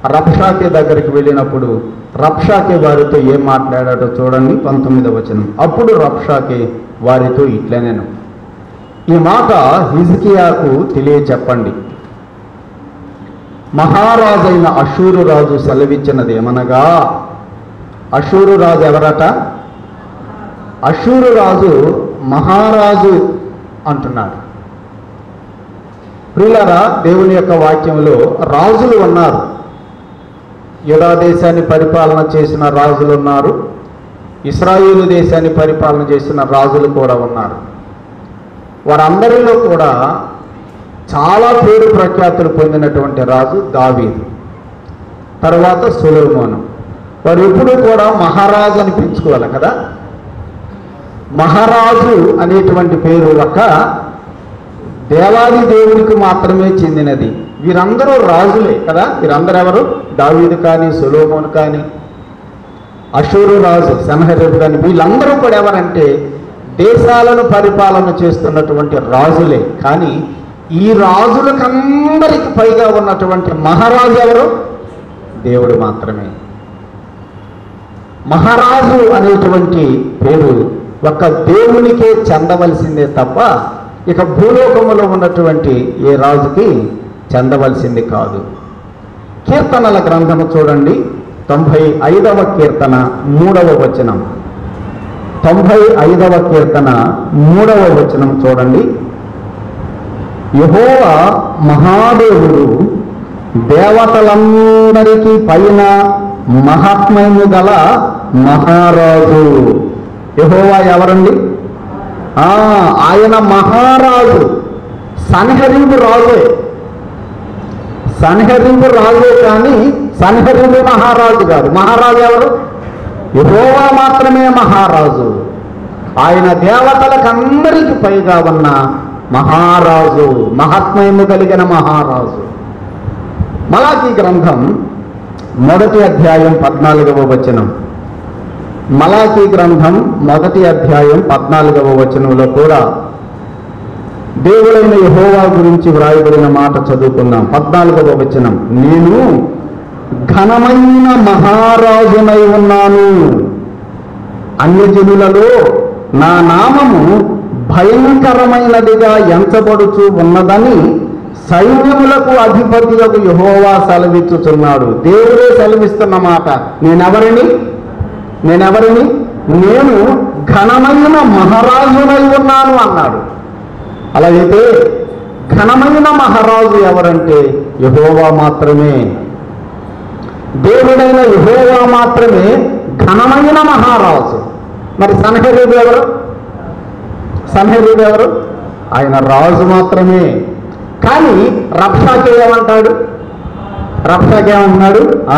రప్షాకి దగ్గరికి వెళ్ళినప్పుడు రప్షాకి వారితో ఏం మాట్లాడాడో చూడండి పంతొమ్మిదవ వచనం అప్పుడు రప్షాకి వారితో ఇట్లనేను ఈ మాట హిజ్కియాకు తెలియచెప్పండి మహారాజైన అషూరు రాజు సెలవిచ్చినది ఏమనగా అషూరు రాజు ఎవరట అషూరు రాజు మహారాజు అంటున్నాడు ప్రియులారా దేవుని యొక్క వాక్యంలో రాజులు ఉన్నారు యుడా దేశాన్ని పరిపాలన చేసిన రాజులు ఉన్నారు ఇస్రాయేలు దేశాన్ని పరిపాలన చేసిన రాజులు కూడా ఉన్నారు వారందరిలో కూడా చాలా పేరు ప్రఖ్యాతులు పొందినటువంటి రాజు దావీదు తర్వాత సులోమోను వారు ఎప్పుడూ కూడా మహారాజు అని పిలుచుకోవాలి కదా మహారాజు అనేటువంటి పేరు ఒక దేవాది దేవునికి మాత్రమే చెందినది వీరందరూ రాజులే కదా వీరందరూ ఎవరు దావీదు కానీ సులోమోను కానీ అషూరు రాజు సన్హరీబు కానీ వీళ్ళందరూ కూడా ఎవరంటే దేశాలను పరిపాలన చేస్తున్నటువంటి రాజులే కానీ ఈ రాజులకందరికి పైగా ఉన్నటువంటి మహారాజు ఎవరు దేవుడు మాత్రమే మహారాజు అనేటువంటి పేరు ఒక దేవునికే చెందవలసిందే తప్ప ఇక భూలోకములో ఉన్నటువంటి ఏ రాజుకి చెందవలసింది కాదు కీర్తనల గ్రంథము చూడండి తొంభై ఐదవ కీర్తన మూడవ వచనం తొంభై ఐదవ కీర్తన మూడవ వచనం చూడండి యహోవ మహాదేవుడు దేవతలందరికీ పైన మహాత్మ్యము గల మహారాజు యహోవా ఎవరండి ఆ, ఆయన మహారాజు సన్హరీబు రాజే సన్హరీబు రాజే కానీ సన్హరీబు మహారాజు కాదు మహారాజు ఎవరు యహోవా మాత్రమే మహారాజు ఆయన దేవతలకందరికి పైగా ఉన్న మహారాజు మహాత్మ్యము కలిగిన మహారాజు మలాకి గ్రంథం మొదటి అధ్యాయం పద్నాలుగవ వచనం మలాకి గ్రంథం మొదటి అధ్యాయం పద్నాలుగవ వచనంలో కూడా దేవుడైన యహోవా గురించి వ్రాయబడిన మాట చదువుకుందాం పద్నాలుగవ వచనం నేను ఘనమైన మహారాజునై ఉన్నాను అన్యజనులలో నా నామము భయంకరమైనదిగా ఎంచబడుచు ఉన్నదని సైన్యములకు అధిపతిలకు యహోవా సెలవిచ్చుచున్నాడు దేవుడే సెలవిస్తున్న మాట నేనెవరిని నేనెవరిని నేను ఘనమైన మహారాజునై ఉన్నాను అన్నాడు అలాగైతే ఘనమైన మహారాజు ఎవరంటే యహోవా మాత్రమే దేవుడైన యహోవా మాత్రమే ఘనమైన మహారాజు మరి సన్హరీబు ఎవరు సన్హరీబు ఎవరు ఆయన రాజు మాత్రమే కానీ రక్షాకి ఏమంటాడు రక్షాకి ఏమంటున్నాడు ఆ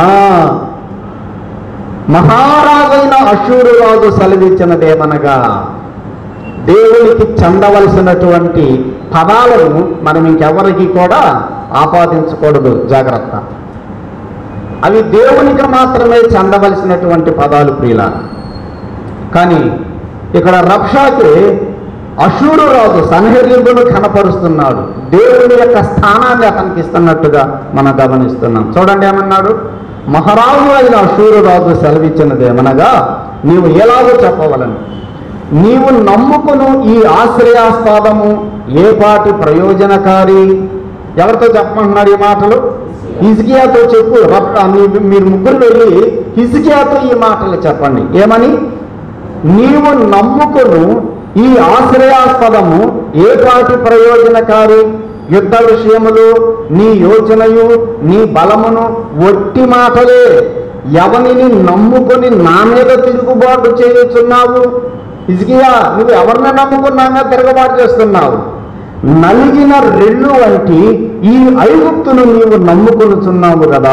మహారాజైన అశూరు రాజు సెలవిచ్చినదేమనగా దేవునికి చెందవలసినటువంటి పదాలను మనం ఇంకెవరికి కూడా ఆపాదించకూడదు జాగ్రత్త అవి దేవునికి మాత్రమే చెందవలసినటువంటి పదాలు ప్రియుల కానీ ఇక్కడ రక్షాకి అశూరు రాజు సన్హరీబును కనపరుస్తున్నాడు దేవుని యొక్క స్థానాన్ని అతనికి ఇస్తున్నట్టుగా మనం గమనిస్తున్నాం చూడండి ఏమన్నాడు మహారాజు అయిన అశూరు రాజు సెలవిచ్చినది ఏమనగా నీవు ఎలాగో చెప్పవలను నీవు నమ్ముకును ఈ ఆశ్రయాస్పదము ఏ పాటి ప్రయోజనకారి ఎవరితో చెప్పమంటున్నాడు ఈ మాటలు హిజ్కియాతో చెప్పు రప్ప మీ- మీరు ముగ్గురు వెళ్ళి హిజ్కియాతో ఈ మాటలు చెప్పండి ఏమని నీవు నమ్ముకును ఈ ఆశ్రయాస్పదము ఏ పాటి ప్రయోజనకారి యుద్ధ విషయములు నీ యోచనయు నీ బలమును ఒట్టి మాటలే ఎవనిని నమ్ముకొని నా మీద తిరుగుబాటు చేయుచున్నావు ఇజికియా నువ్వు ఎవరిని నమ్ముకున్నా మీద తిరగబాటు చేస్తున్నావు నలిగిన రెల్లు వంటి ఈ ఐగుప్తును నీవు నమ్ముకొనుచున్నావు కదా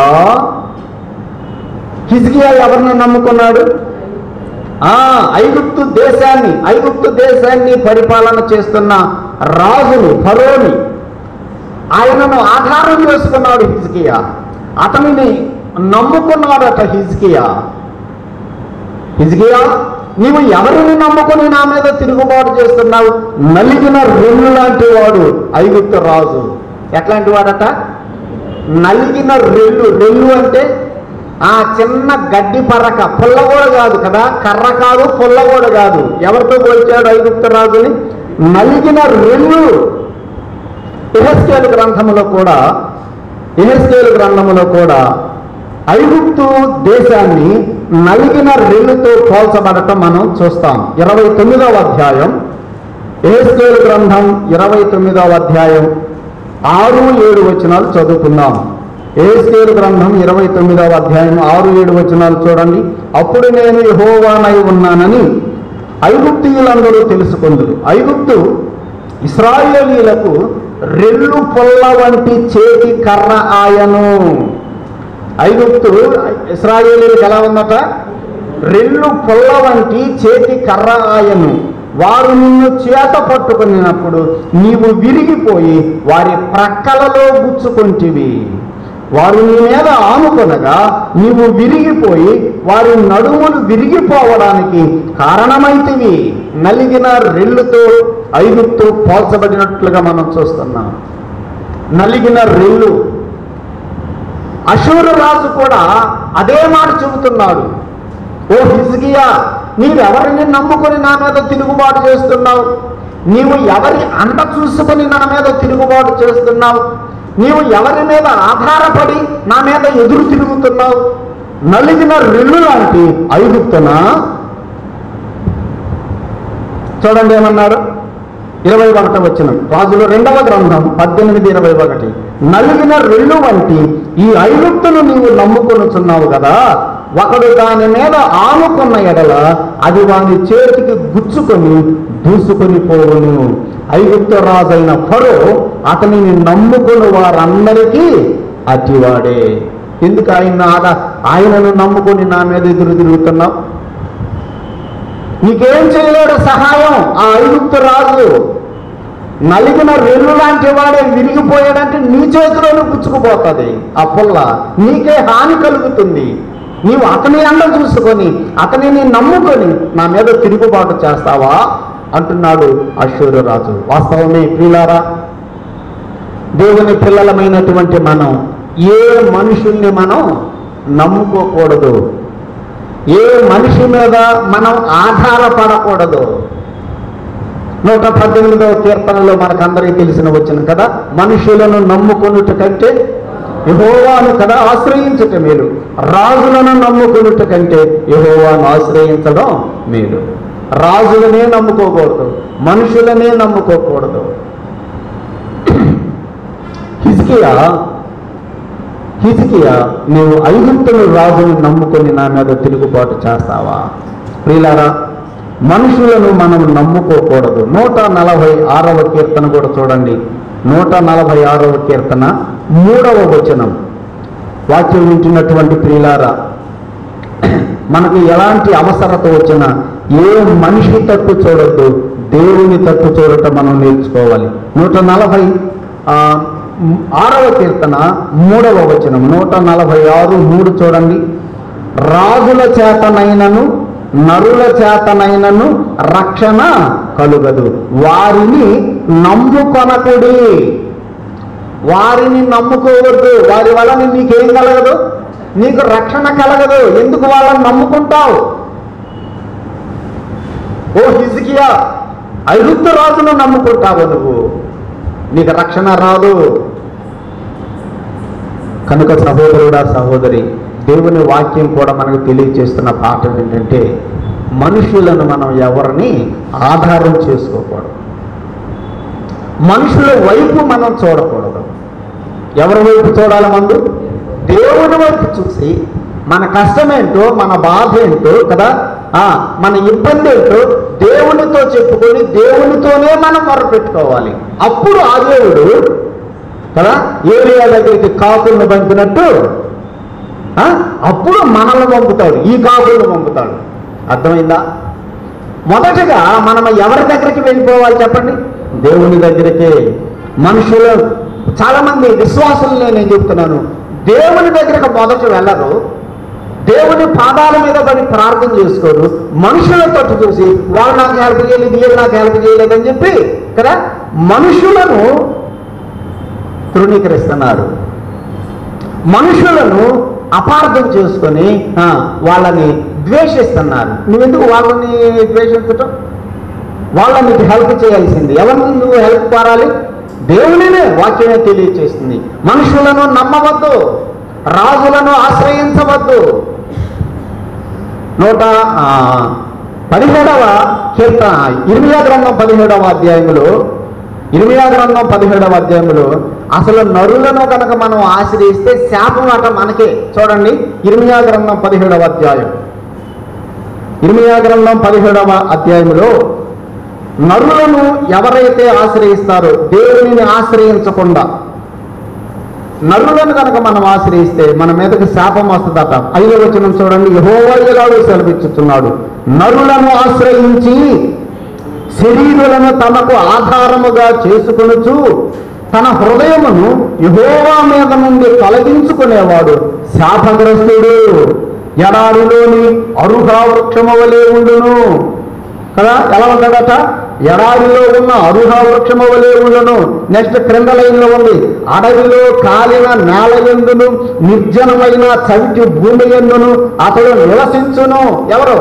హిజ్కియా ఎవరిని నమ్ముకున్నాడు ఆ ఐగుప్తు దేశాన్ని ఐగుప్తు దేశాన్ని పరిపాలన చేస్తున్న రాజుని ఫరోని ఆయనను ఆధారం చేసుకున్నాడు హిజ్కియా అతనిని నమ్ముకున్నాడట హిజ్కియా హిజ్కియా నీవు ఎవరిని నమ్ముకుని నా మీద తిరుగుబాటు చేస్తున్నావు నలిగిన రెల్లు లాంటి వాడు ఐగుప్తు రాజు ఎట్లాంటి వాడట నలిగిన రెల్లు రెల్లు అంటే ఆ చిన్న గడ్డి పరక పుల్ల కూడా కాదు కదా కర్ర కాదు పుల్ల కూడా కాదు ఎవరితో పోల్చాడు ఐగుప్త రాజుని నలిగిన రెల్లు ఎహెస్కేలు గ్రంథములో కూడా ఎహెస్కేలు గ్రంథములో కూడా ఐగుప్తు దేశాన్ని నలిగిన రెల్లుతో పోల్చబడటం మనం చూస్తాం ఇరవై తొమ్మిదవ అధ్యాయం ఎహెస్కేలు గ్రంథం ఇరవై తొమ్మిదవ అధ్యాయం ఆరు ఏడు వచనాలు చదువుకుందాం ఏస్కేలు గ్రంథం ఇరవై తొమ్మిదవ అధ్యాయం ఆరు ఏడు వచనాలు చూడండి అప్పుడు నేను యెహోవానై ఉన్నానని ఐగుప్తీయులందరూ తెలుసుకుందరు ఐగుప్తు ఇస్రాయేలీలకు రెల్లు పొల్ల వంటి చేతి కర్ర ఆయను ఐగుప్తు ఇస్రాయేలీలకు ఎలా ఉందట రెల్లు పొల్ల వంటి చేతి కర్ర ఆయను వారు నిన్ను చేత పట్టుకున్నప్పుడు నీవు విరిగిపోయి వారి ప్రక్కలలో గుచ్చుకొంటివి వారు నీ మీద ఆనుకొనగా నీవు విరిగిపోయి వారి నడుములు విరిగిపోవడానికి కారణమైతివి నలిగిన రెల్లుతో ఐగుప్తు పోల్చబడినట్లుగా మనం చూస్తున్నాం నలిగిన రెల్లు అశూరు రాజు కూడా అదే మాట చెబుతున్నాడు ఓ హిజ్కియా నీవెవరిని నమ్ముకొని నా మీద తిరుగుబాటు చేస్తున్నావు నీవు ఎవరి అండ చూసుకొని నా మీద తిరుగుబాటు చేస్తున్నావు నీవు ఎవరి మీద ఆధారపడి నా మీద ఎదురు తిరుగుతున్నావు నలిగిన రెల్లు లాంటి ఐగుప్తునా చూడండి ఏమన్నారు ఇరవై ఒకటి వచ్చిన రాజులు రెండవ గ్రంథం పద్దెనిమిది ఇరవై ఒకటి నలిగిన రెల్లు వంటి ఈ ఐగుప్తును నీవు నమ్ముకొనుచున్నావు కదా ఒకడు దాని మీద ఆనుకున్న ఎడల అది వాని చేతికి గుచ్చుకొని దూసుకొని పోవును ఐగుప్తు రాజైన ఫరో అతనిని నమ్ముకుని వారందరికీ అతివాడే ఎందుకు ఆయన ఆడ- ఆయనను నమ్ముకొని నా మీద ఎదురు తిరుగుతున్నావు నీకేం చేయలేడు సహాయం ఆ ఐగుప్తు రాజు నలిగిన రెల్లు లాంటి వాడే విరిగిపోయాడంటే నీ చేతిలోనే పుచ్చుకుపోతుంది ఆ పుల్ల నీకే హాని కలుగుతుంది నీవు అతని అండ చూసుకొని అతనిని నమ్ముకొని నా మీద తిరుగుబాటు చేస్తావా అంటున్నాడు అశ్వరు రాజు వాస్తవమే ప్రియులారా దేవుని పిల్లలమైనటువంటి మనం ఏ మనుషుల్ని మనం నమ్ముకోకూడదు ఏ మనిషి మీద మనం ఆధారపడకూడదు నూట పద్దెనిమిదవ కీర్తనలో మనకందరికీ తెలిసిన వచ్చిన కదా మనుషులను నమ్ముకొనుట కంటే యహోవాను కదా ఆశ్రయించుట మేలు రాజులను నమ్ముకొనుట కంటే యహోవాను ఆశ్రయించడం మేలు రాజులనే నమ్ముకోకూడదు మనుషులనే నమ్ముకోకూడదు హిజ్కియా హిజ్కియా నీవు ఐగుప్తులు రాజుని నమ్ముకొని నా మీద తిరుగుబాటు చేస్తావా ప్రియులారా మనుషులను మనం నమ్ముకోకూడదు నూట నలభై ఆరవ కీర్తన కూడా చూడండి నూట నలభై ఆరవ కీర్తన మూడవ వచనం వాక్యం వింటున్నటువంటి ప్రియులారా మనకు ఎలాంటి అవసరత వచ్చినా ఏ మనిషి తట్టు చూడొద్దు దేవుని తట్టు చూడటం మనం నేర్చుకోవాలి నూట నలభై ఆ, మ్, ఆరవ కీర్తన మూడవ వచనం నూట నలభై ఆరు మూడు చూడండి రాజుల చేతనైనను నరుల చేతనైనను రక్షణ కలుగదు వారిని నమ్ముకొనకుడి వారిని నమ్ముకోవద్దు వారి వలన నీకేం కలగదు నీకు రక్షణ కలగదు ఎందుకు వాళ్ళని నమ్ముకుంటావు ఓ హిజ్కియా ఐగుప్తు రాజును నమ్ముకుంటావు నువ్వు నీకు రక్షణ రాదు కనుక సహోదరుడా సహోదరి దేవుని వాక్యం కూడా మనకు తెలియజేస్తున్న పాఠం ఏంటంటే మనుషులను మనం ఎవరిని ఆధారం చేసుకోకూడదు మనుషుల వైపు మనం చూడకూడదు ఎవరి వైపు చూడాలి మందు దేవుని వైపు చూసి మన కష్టమేంటో మన బాధ ఏంటో కదా ఆ, మన ఇబ్బంది ఏంటో దేవునితో చెప్పుకొని దేవునితోనే మనం మొరపెట్టుకోవాలి అప్పుడు ఆ దేవుడు కదా ఏరియా దగ్గరికి కాకులను పంపినట్టు ఆ, అప్పుడు మనల్ని పంపుతాడు ఈ కాకులను పంపుతాడు అర్థమైందా మొదటగా మనం ఎవరి దగ్గరికి వెళ్ళిపోవాలి చెప్పండి దేవుని దగ్గరికే మనుషులు చాలా మంది విశ్వాసులు నేను చెప్తున్నాను దేవుని దగ్గరకు మొదట వెళ్ళరు దేవుని పాదాల మీద పడి ప్రార్థన చేసుకోరు మనుషులతో చూసి వాళ్ళు నాకు హెల్ప్ చేయలేదు వీళ్ళు నాకు హెల్ప్ చేయలేదని చెప్పి కదా మనుషులను తృణీకరిస్తున్నారు మనుషులను అపార్థం చేసుకొని ఆ, వాళ్ళని ద్వేషిస్తున్నారు నువ్వెందుకు వాళ్ళని ద్వేషించటం వాళ్ళని నీకు హెల్ప్ చేయాల్సింది ఎవరిని నువ్వు హెల్ప్ కోరాలి దేవునినే వాక్యమే తెలియచేస్తుంది మనుషులను నమ్మవద్దు రాజులను ఆశ్రయించవద్దు నూట ఆ, పదిహేడవ కీర్తన ఇర్మియా గ్రంథం పదిహేడవ అధ్యాయంలో ఇర్మియా గ్రంథం పదిహేడవ అధ్యాయంలో అసలు నరులను కనుక మనం ఆశ్రయిస్తే శాపం అట మనకే చూడండి ఇర్మియా గ్రంథం పదిహేడవ అధ్యాయం ఇర్మియా గ్రంథం పదిహేడవ అధ్యాయంలో నరులను ఎవరైతే ఆశ్రయిస్తారో దేవునిని ఆశ్రయించకుండా నరులను కనుక మనం ఆశ్రయిస్తే మన మీదకి శాపం వస్తుందట ఐదో వచనం చూడండి యహోవయ్యలాడు సెలవిచ్చుతున్నాడు నరులను ఆశ్రయించి శరీరులను తమకు ఆధారముగా చేసుకొనుచు తన హృదయమును యహోవా మీద నుండి తొలగించుకునేవాడు శాపగ్రస్తుడు ఎడారిలోని అరుహా వృక్షము వలె ఉండును కదా ఎలా ఉంటాడట ఎడారిలో ఉన్న అరుహా వృక్షము వలె ఉండును నెక్స్ట్ క్రింద లైన్లో ఉంది అడవిలో కాలిన నేల ఎందును నిర్జనమైన చవిటి భూమి ఎందును అతడు నివసించును ఎవరు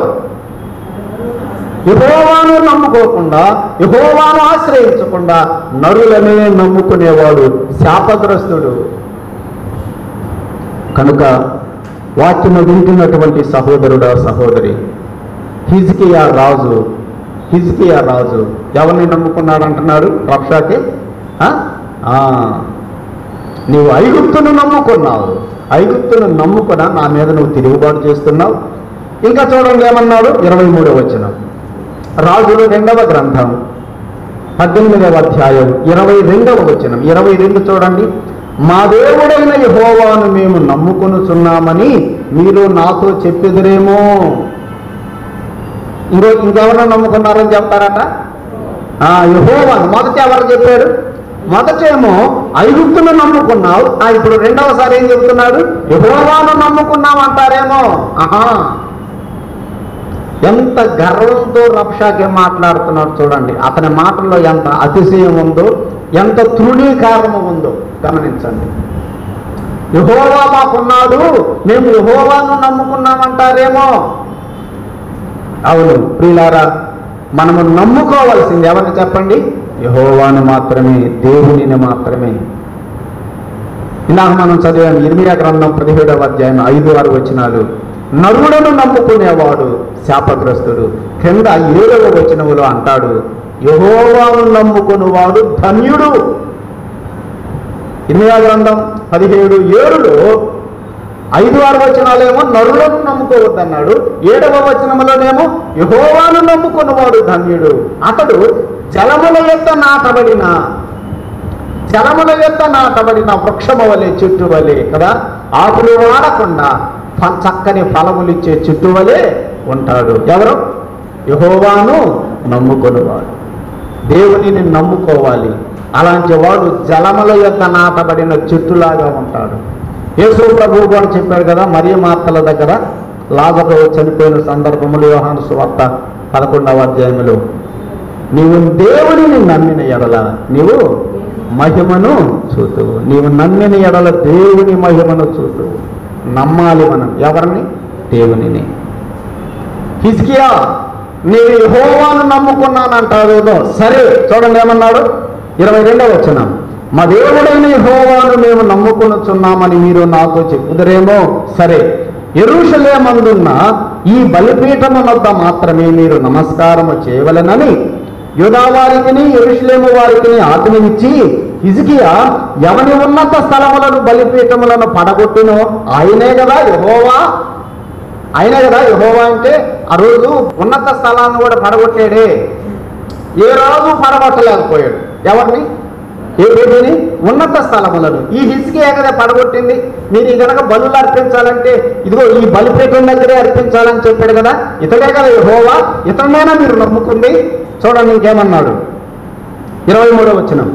యహోవాను నమ్ముకోకుండా యహోవాను ఆశ్రయించకుండా నరులనే నమ్ముకునేవాడు శాపగ్రస్తుడు కనుక వాక్యము వింటున్నటువంటి సహోదరుడా సహోదరి హిజ్కియా రాజు హిజ్కియా రాజు ఎవరిని నమ్ముకున్నాడు అంటున్నాడు రక్షాకి ఆ? ఆ. నీవు ఐగుప్తును నమ్ముకున్నావు ఐగుప్తును నమ్ముకున్నా నా మీద నువ్వు తిరుగుబాటు చేస్తున్నావు ఇంకా చూడండి ఏమన్నాడు ఇరవై మూడవ వచ్చిన రాజులు రెండవ గ్రంథం పద్దెనిమిదవ అధ్యాయం ఇరవై రెండవ వచనం ఇరవై రెండు చూడండి మా దేవుడైన యహోవాను మేము నమ్ముకొనుచున్నామని మీరు నాతో చెప్పెదురేమో ఇంకో ఇంకెవరిని నమ్ముకున్నారని చెప్తారట ఆ యహోవాను మొదట ఎవరు చెప్పాడు మొదటేమో ఐగుప్తును నమ్ముకున్నావు ఆ ఇప్పుడు రెండవసారి ఏం చెబుతున్నాడు యహోవాను నమ్ముకున్నావు అంటారేమో ఆహా ఎంత గర్వంతో రక్షాకి మాట్లాడుతున్నాడు చూడండి అతని మాటల్లో ఎంత అతిశయం ఉందో ఎంత తృణీకారము ఉందో గమనించండి యహోవా మాకున్నాడు మేము యహోవాను నమ్ముకున్నామంటారేమో అవును ప్రియులారా మనము నమ్ముకోవాల్సింది ఎవరిని చెప్పండి యహోవాను మాత్రమే దేవునిని మాత్రమే ఇందాక మనం చదివాం ఇర్మియా గ్రంథం పదిహేడవ అధ్యాయం ఐదు ఆరు వచనాలు నరులను నమ్ముకునేవాడు శాపగ్రస్తుడు కింద ఏడవ వచనములో అంటాడు యహోవాను నమ్ముకునేవాడు ధన్యుడు ఇర్మియా గ్రంథం పదిహేడు ఏడులో ఐదు ఆరు వచనాలేమో నరులను నమ్ముకోవద్దన్నాడు ఏడవ వచనములోనేమో యహోవాను నమ్ముకున్నవాడు ధన్యుడు అతడు జలముల యొక్క నాటబడిన జలముల యొక్క నాటబడిన వృక్షము వలె చెట్టు వలె కదా ఆకులు వాడకుండా ఫ- చక్కని ఫలములిచ్చే చెట్టు వలె ఉంటాడు ఎవరు యహోవాను నమ్ముకొనివాడు దేవునిని నమ్ముకోవాలి అలాంటి వాడు జలముల యొక్క నాటబడిన చెట్టులాగా ఉంటాడు యేసు ప్రభువు కూడా చెప్పాడు కదా మరియ మాతల దగ్గర లాజరు చనిపోయిన సందర్భములు యోహాను సువార్త పదకొండవ అధ్యాయంలో నీవు దేవునిని నమ్మిన ఎడల నీవు మహిమను చూతువు నీవు నమ్మిన ఎడల దేవుని మహిమను చూతువు నమ్మాలి మనం ఎవరిని దేవునిని హిజ్కియా నేను యెహోవాను నమ్ముకున్నానంటాడు సరే చూడండి ఏమన్నాడు ఇరవై రెండవ వచ్చిన మా దేవుడైన యెహోవాను మేము నమ్ముకునుచున్నామని మీరు నాతో చెప్పుదరేమో సరే ఎరుషలేమందున్న ఈ బలిపీఠము వద్ద మాత్రమే మీరు నమస్కారము చేయవలెనని యూదా వారికి ఎరుషలేము వారికి ఆజ్ఞ ఇచ్చి హిజ్కియా ఎవని ఉన్నత స్థలములను బలిపీఠములను పడగొట్టునో ఆయనే కదా యెహోవా అయినా కదా యహోవా అంటే ఆ రోజు ఉన్నత స్థలాన్ని కూడా పడగొట్టాడే ఏ రాజు పడగొట్టలేకపోయాడు ఎవరిని ఏ వీటిని ఉన్నత స్థలములను ఈ హిస్కే కదా పడగొట్టింది మీరు ఈ కనుక బలులు అర్పించాలంటే ఇదిగో ఈ బలిపీఠం దగ్గరే అర్పించాలని చెప్పాడు కదా ఇతడే కదా యహోవా ఇతనైనా మీరు నమ్ముకుంది చూడండి ఇంకేమన్నాడు ఇరవై మూడో వచ్చినాం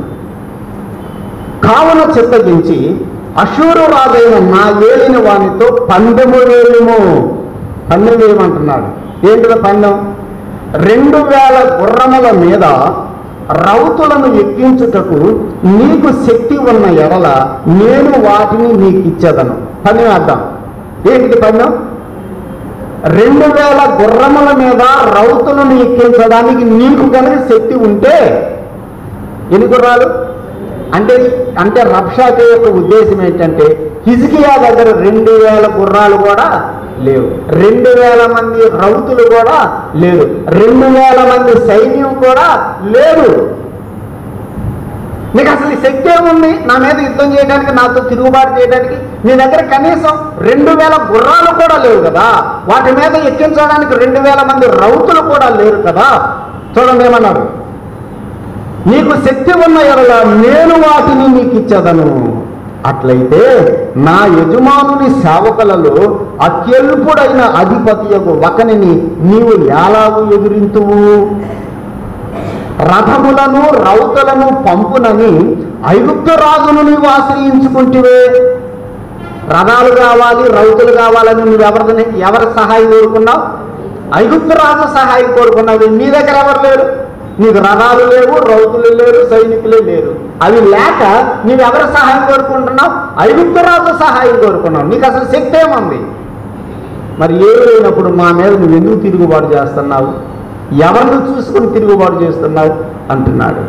కావున చిత్తగించి అశూరు రాజైన నా ఏలిన వానితో పందెము వేయము పందెం వేయమంటున్నాడు ఏంటిదో పందెం రెండు వేల గుర్రముల మీద రౌతులను ఎక్కించుటకు నీకు శక్తి ఉన్న ఎడల నేను వాటిని నీకు ఇచ్చేదను పని అర్థం ఏంటిది పన్ను రెండు వేల గుర్రముల మీద రౌతులను ఎక్కించడానికి నీకు కనుక శక్తి ఉంటే ఎన్ని గుర్రాలు అంటే అంటే రక్షాక యొక్క ఉద్దేశం ఏంటంటే హిజ్కియా దగ్గర రెండు వేల గుర్రాలు కూడా లేవు రెండు వేల మంది రౌతులు కూడా లేరు రెండు వేల మంది సైన్యం కూడా లేరు నీకు అసలు ఈ శక్తి ఏముంది నా మీద యుద్ధం చేయడానికి నాతో తిరుగుబాటు చేయడానికి నీ దగ్గర కనీసం రెండు వేల గుర్రాలు కూడా లేవు కదా వాటి మీద ఎక్కించడానికి రెండు వేల మంది రౌతులు కూడా లేరు కదా చూడండి ఏమన్నారు నీకు శక్తి ఉన్న ఎడల నేను వాటిని నీకు ఇచ్చదను అట్లయితే నా యజమానుని సేవకులలో అత్యల్పుడైన అధిపతియకు ఒకనిని నీవు ఎలాగూ ఎదురింతువు రథములను రౌతులను పంపునని ఐగుప్తు రాజును నీవు ఆశ్రయించుకుంటివే రథాలు కావాలి రౌతులు కావాలని నువ్వు ఎవరిని ఎవరి సహాయం కోరుకున్నావు ఐగుప్తు రాజు సహాయం కోరుకున్నావు నీ దగ్గర ఎవరు లేరు నీకు రథాలు లేవు రౌతులు లేరు సైనికులే లేరు అవి లేక నీవు ఎవరి సహాయం కోరుకుంటున్నావు ఐగుప్తు రాజు సహాయం కోరుకున్నావు నీకు అసలు శక్తి ఏముంది మరి ఏ లేనప్పుడు మా మీద నువ్వు ఎందుకు తిరుగుబాటు చేస్తున్నావు ఎవరిని చూసుకుని తిరుగుబాటు చేస్తున్నావు అంటున్నాడు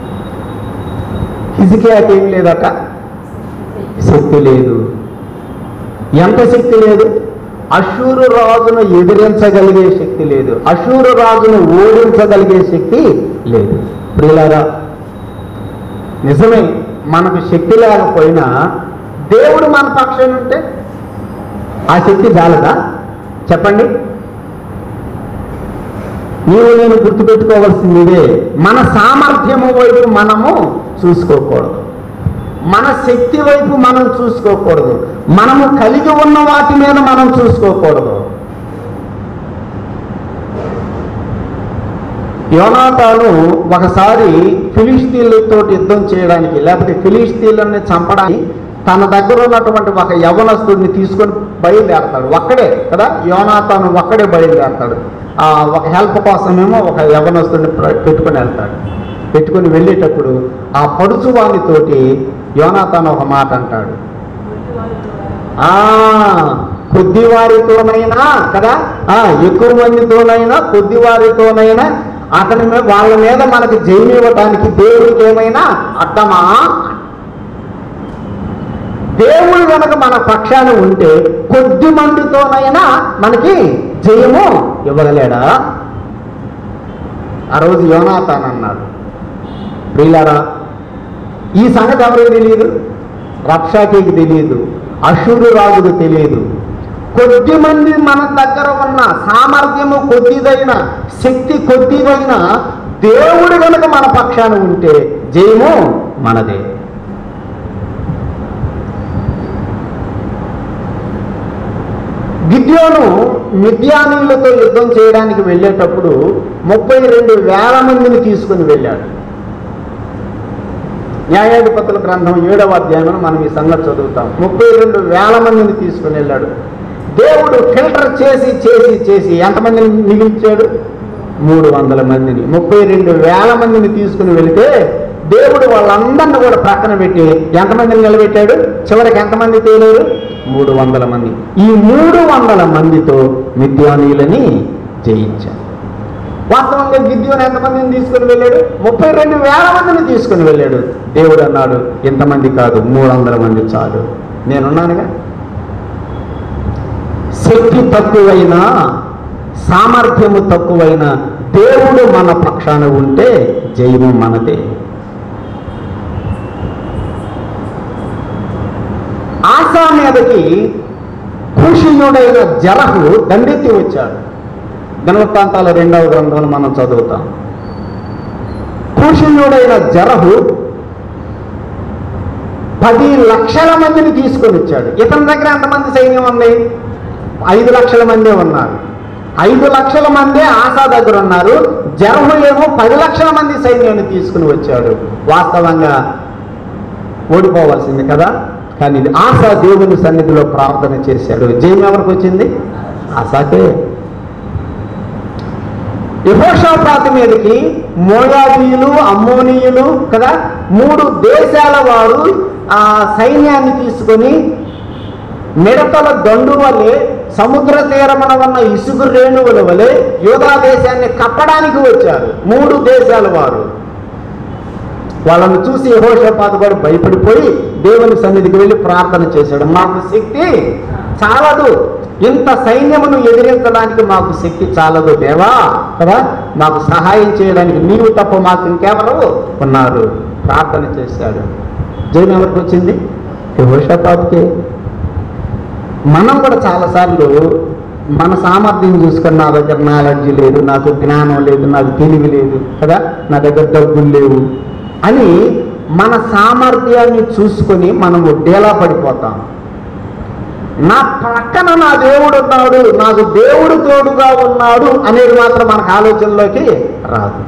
హిజికియాకి ఏం లేదట శక్తి లేదు ఎంత శక్తి లేదు అశూరు రాజును ఎదిరించగలిగే శక్తి లేదు అశూరు రాజును ఓడించగలిగే శక్తి లేదు ప్రియులారా నిజమే మనకు శక్తి లేకపోయినా దేవుడు మన పక్షాన ఉంటే ఆ శక్తి చాలదా చెప్పండి నీవు నేను గుర్తుపెట్టుకోవాల్సింది ఇదే మన సామర్థ్యము వైపు మనము చూసుకోకూడదు మన శక్తి వైపు మనం చూసుకోకూడదు మనము కలిగి ఉన్న వాటి మీద మనం చూసుకోకూడదు యోనాతాను ఒకసారి ఫిలిస్తీన్లతో యుద్ధం చేయడానికి లేకపోతే ఫిలిస్తీన్లని చంపడానికి తన దగ్గర ఉన్నటువంటి ఒక యవనస్తుడిని తీసుకొని బయలుదేరతాడు ఒక్కడే కదా యోనాతాను ఒక్కడే బయలుదేరతాడు ఆ ఒక హెల్ప్ కోసమేమో ఒక యవనస్తుడిని ప్ర- పెట్టుకొని వెళ్తాడు పెట్టుకొని వెళ్ళేటప్పుడు ఆ పడుచువానితోటి యోనాతాను ఒక మాట అంటాడు ఆ కొద్ది వారితోనైనా కదా ఆ ఎక్కువ మందితోనైనా కొద్ది వారితోనైనా అతని మీద వాళ్ళ మీద మనకు జయమివ్వటానికి దేవుడికి ఏమైనా అర్థమా దేవుడు కనుక మన పక్షాన ఉంటే కొద్ది మందితోనైనా మనకి జయము ఇవ్వగలేడా ఆ రోజు యోనాతాన్ అన్నాడు ప్రియులారా ఈ సంగతి ఎవరికి తెలియదు రక్షాకి తెలియదు అశురు రాజుకు తెలియదు కొద్ది మంది మన దగ్గర ఉన్న సామర్థ్యము కొద్దిదైన శక్తి కొద్దిదైన దేవుడు కనుక మన పక్షాన ఉంటే జయము మనదే గిద్యోను మిద్యానీయులతో యుద్ధం చేయడానికి వెళ్ళేటప్పుడు ముప్పై రెండు వేల మందిని తీసుకుని వెళ్ళాడు న్యాయాధిపతుల గ్రంథం ఏడవ అధ్యాయంలో మనం ఈ సంగతి చదువుతాం ముప్పై రెండు వేల మందిని తీసుకుని వెళ్ళాడు దేవుడు ఫిల్టర్ చేసి చేసి చేసి ఎంతమందిని మిగిల్చాడు మూడు వందల మందిని ముప్పై రెండు వేల మందిని తీసుకుని వెళితే దేవుడు వాళ్ళందరిని కూడా ప్రక్కన పెట్టి ఎంతమందిని నిలబెట్టాడు చివరికి ఎంతమంది తేలేరు మూడు వందల మంది ఈ మూడు వందల మందితో మిద్యానీయులని జయించాడు వాస్తవంగా గిద్యోని ఎంతమందిని తీసుకుని వెళ్ళాడు ముప్పై రెండు వేల మందిని తీసుకుని వెళ్ళాడు దేవుడు అన్నాడు ఇంతమంది కాదు మూడు వందల మంది చాలు నేనున్నానుగా శక్తి తక్కువైనా సామర్థ్యము తక్కువైన దేవుడు మన పక్షాన ఉంటే జయము మనదే ఆశా మీదకి కూషియుడైన జరహు దండెత్తి వచ్చాడు దినవృత్తాంతాల రెండవ గ్రంథంలో మనం చదువుతాం కూషియుడైన జరహు పది లక్షల మందిని తీసుకొని వచ్చాడు ఇతని దగ్గర ఎంతమంది సైన్యం ఉంది ఐదు లక్షల మందే ఉన్నారు ఐదు లక్షల మందే ఆశా దగ్గర ఉన్నారు జరహు ఏమో పది లక్షల మంది సైన్యాన్ని తీసుకుని వచ్చాడు వాస్తవంగా ఓడిపోవాల్సింది కదా కానీ ఇది ఆశ దేవుని సన్నిధిలో ప్రార్థన చేశాడు జయం ఎవరికి వచ్చింది ఆశాకే యహోషాపాతి మీదకి మోయాబీయులు అమ్మోనీయులు కదా మూడు దేశాల వారు ఆ సైన్యాన్ని తీసుకొని మిడతల దండు వలె సముద్ర తీరమున ఉన్న ఇసుగు రేణువుల వలె యోధా దేశాన్ని కప్పడానికి వచ్చారు మూడు దేశాల వారు వాళ్ళను చూసి యహోషపాత కూడా భయపడిపోయి దేవుని సన్నిధికి వెళ్ళి ప్రార్థన చేశాడు మాకు శక్తి చాలదు ఇంత సైన్యమును ఎదిరించడానికి మాకు శక్తి చాలదు దేవా కదా మాకు సహాయం చేయడానికి నీవు తప్ప మాకు ఇంకెవరు ఉన్నారు ప్రార్థన చేశాడు జయం ఎవరికి వచ్చింది యహోషపాతకే మనం కూడా చాలాసార్లు మన సామర్థ్యం చూసుకొని నా దగ్గర నాలెడ్జ్ లేదు నాకు జ్ఞానం లేదు నాకు తెలివి లేదు కదా నా దగ్గర డబ్బులు లేవు అని మన సామర్థ్యాన్ని చూసుకొని మనము డేలా పడిపోతాం నా పక్కన నా దేవుడు ఉన్నాడు నాకు దేవుడు తోడుగా ఉన్నాడు అనేది మాత్రం మనకు ఆలోచనలోకి రాదు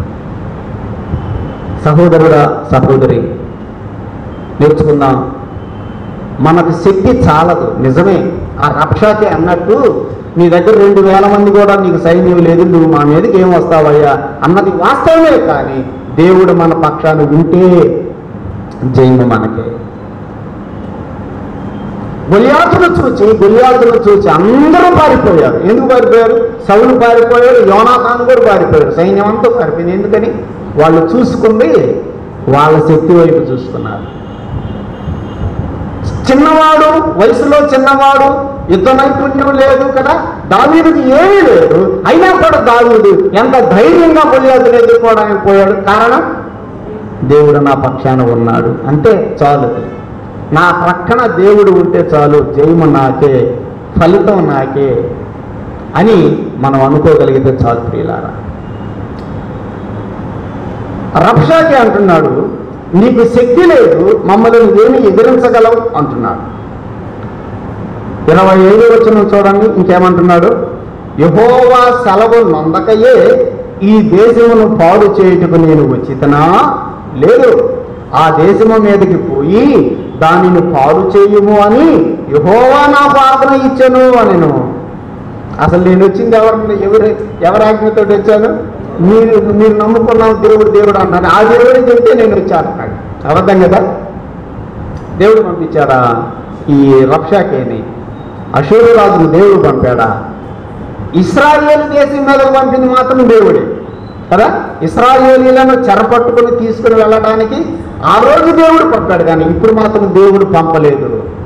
సహోదరుడా సహోదరి నేర్చుకుందాం మనకు శక్తి చాలదు నిజమే ఆ రక్షకే అన్నట్టు నీ దగ్గర రెండు వేల మంది కూడా నీకు సైన్యం లేదు నువ్వు మా మీదకి ఏం వస్తావయ్యా అన్నది వాస్తవమే కానీ దేవుడు మన పక్షాన ఉంటే జయము మనకే గొలియాతును చూచి గొలియాతును చూచి అందరూ పారిపోయారు ఎందుకు పారిపోయారు సౌలు పారిపోయాడు యోనాథాన్ కూడా పారిపోయాడు సైన్యం అంతా పారిపోయింది ఎందుకని వాళ్ళు చూసుకుంది వాళ్ళ శక్తి వైపు చూసుకున్నారు చిన్నవాడు వయసులో చిన్నవాడు యుద్ధ నైపుణ్యం లేదు కదా దావీదుకి ఏమీ లేదు అయినా కూడా దావీదు ఎంత ధైర్యంగా గొలియాతును ఎదుర్కోవడానికి పోయాడు కారణం దేవుడు నా పక్షాన ఉన్నాడు అంతే చాలు నా ప్రక్కన దేవుడు ఉంటే చాలు జయము నాకే ఫలితం నాకే అని మనం అనుకోగలిగితే చాలు ప్రియులారా రక్షాకి అంటున్నాడు నీకు శక్తి లేదు మమ్మల్ని ఏమి ఎదిరించగలవు అంటున్నాడు ఇరవై ఐదు వచ్చిన చూడండి ఇంకేమంటున్నాడు యహోవా సెలవు నొందకయే ఈ దేశమును పాడు చేయుటకు నేను వచ్చితనా లేదు ఆ దేశము మీదకి పోయి దానిని పాడు చేయుము అని యహోవా నా ప్రార్థన ఇచ్చాను అనెను అసలు నేను వచ్చింది ఎవరి ఎవరి ఎవరి ఆజ్ఞతో వచ్చాను మీరు మీరు నమ్ముకున్నాం దేవుడు దేవుడు అన్నాను ఆ దేవుడు చెప్తే నేను వచ్చాను అన్నాడు అబద్ధం కదా దేవుడు పంపించాడా ఈ రక్షాకేని అశూరు రాజును దేవుడు పంపాడా ఇస్రాయేల్ దేశం మీద పంపింది మాత్రం దేవుడే కదా ఇస్రాయేలీలను చెరపట్టుకుని తీసుకుని వెళ్ళడానికి ఆ రోజు దేవుడు పంపాడు కానీ ఇప్పుడు మాత్రం దేవుడు పంపలేదు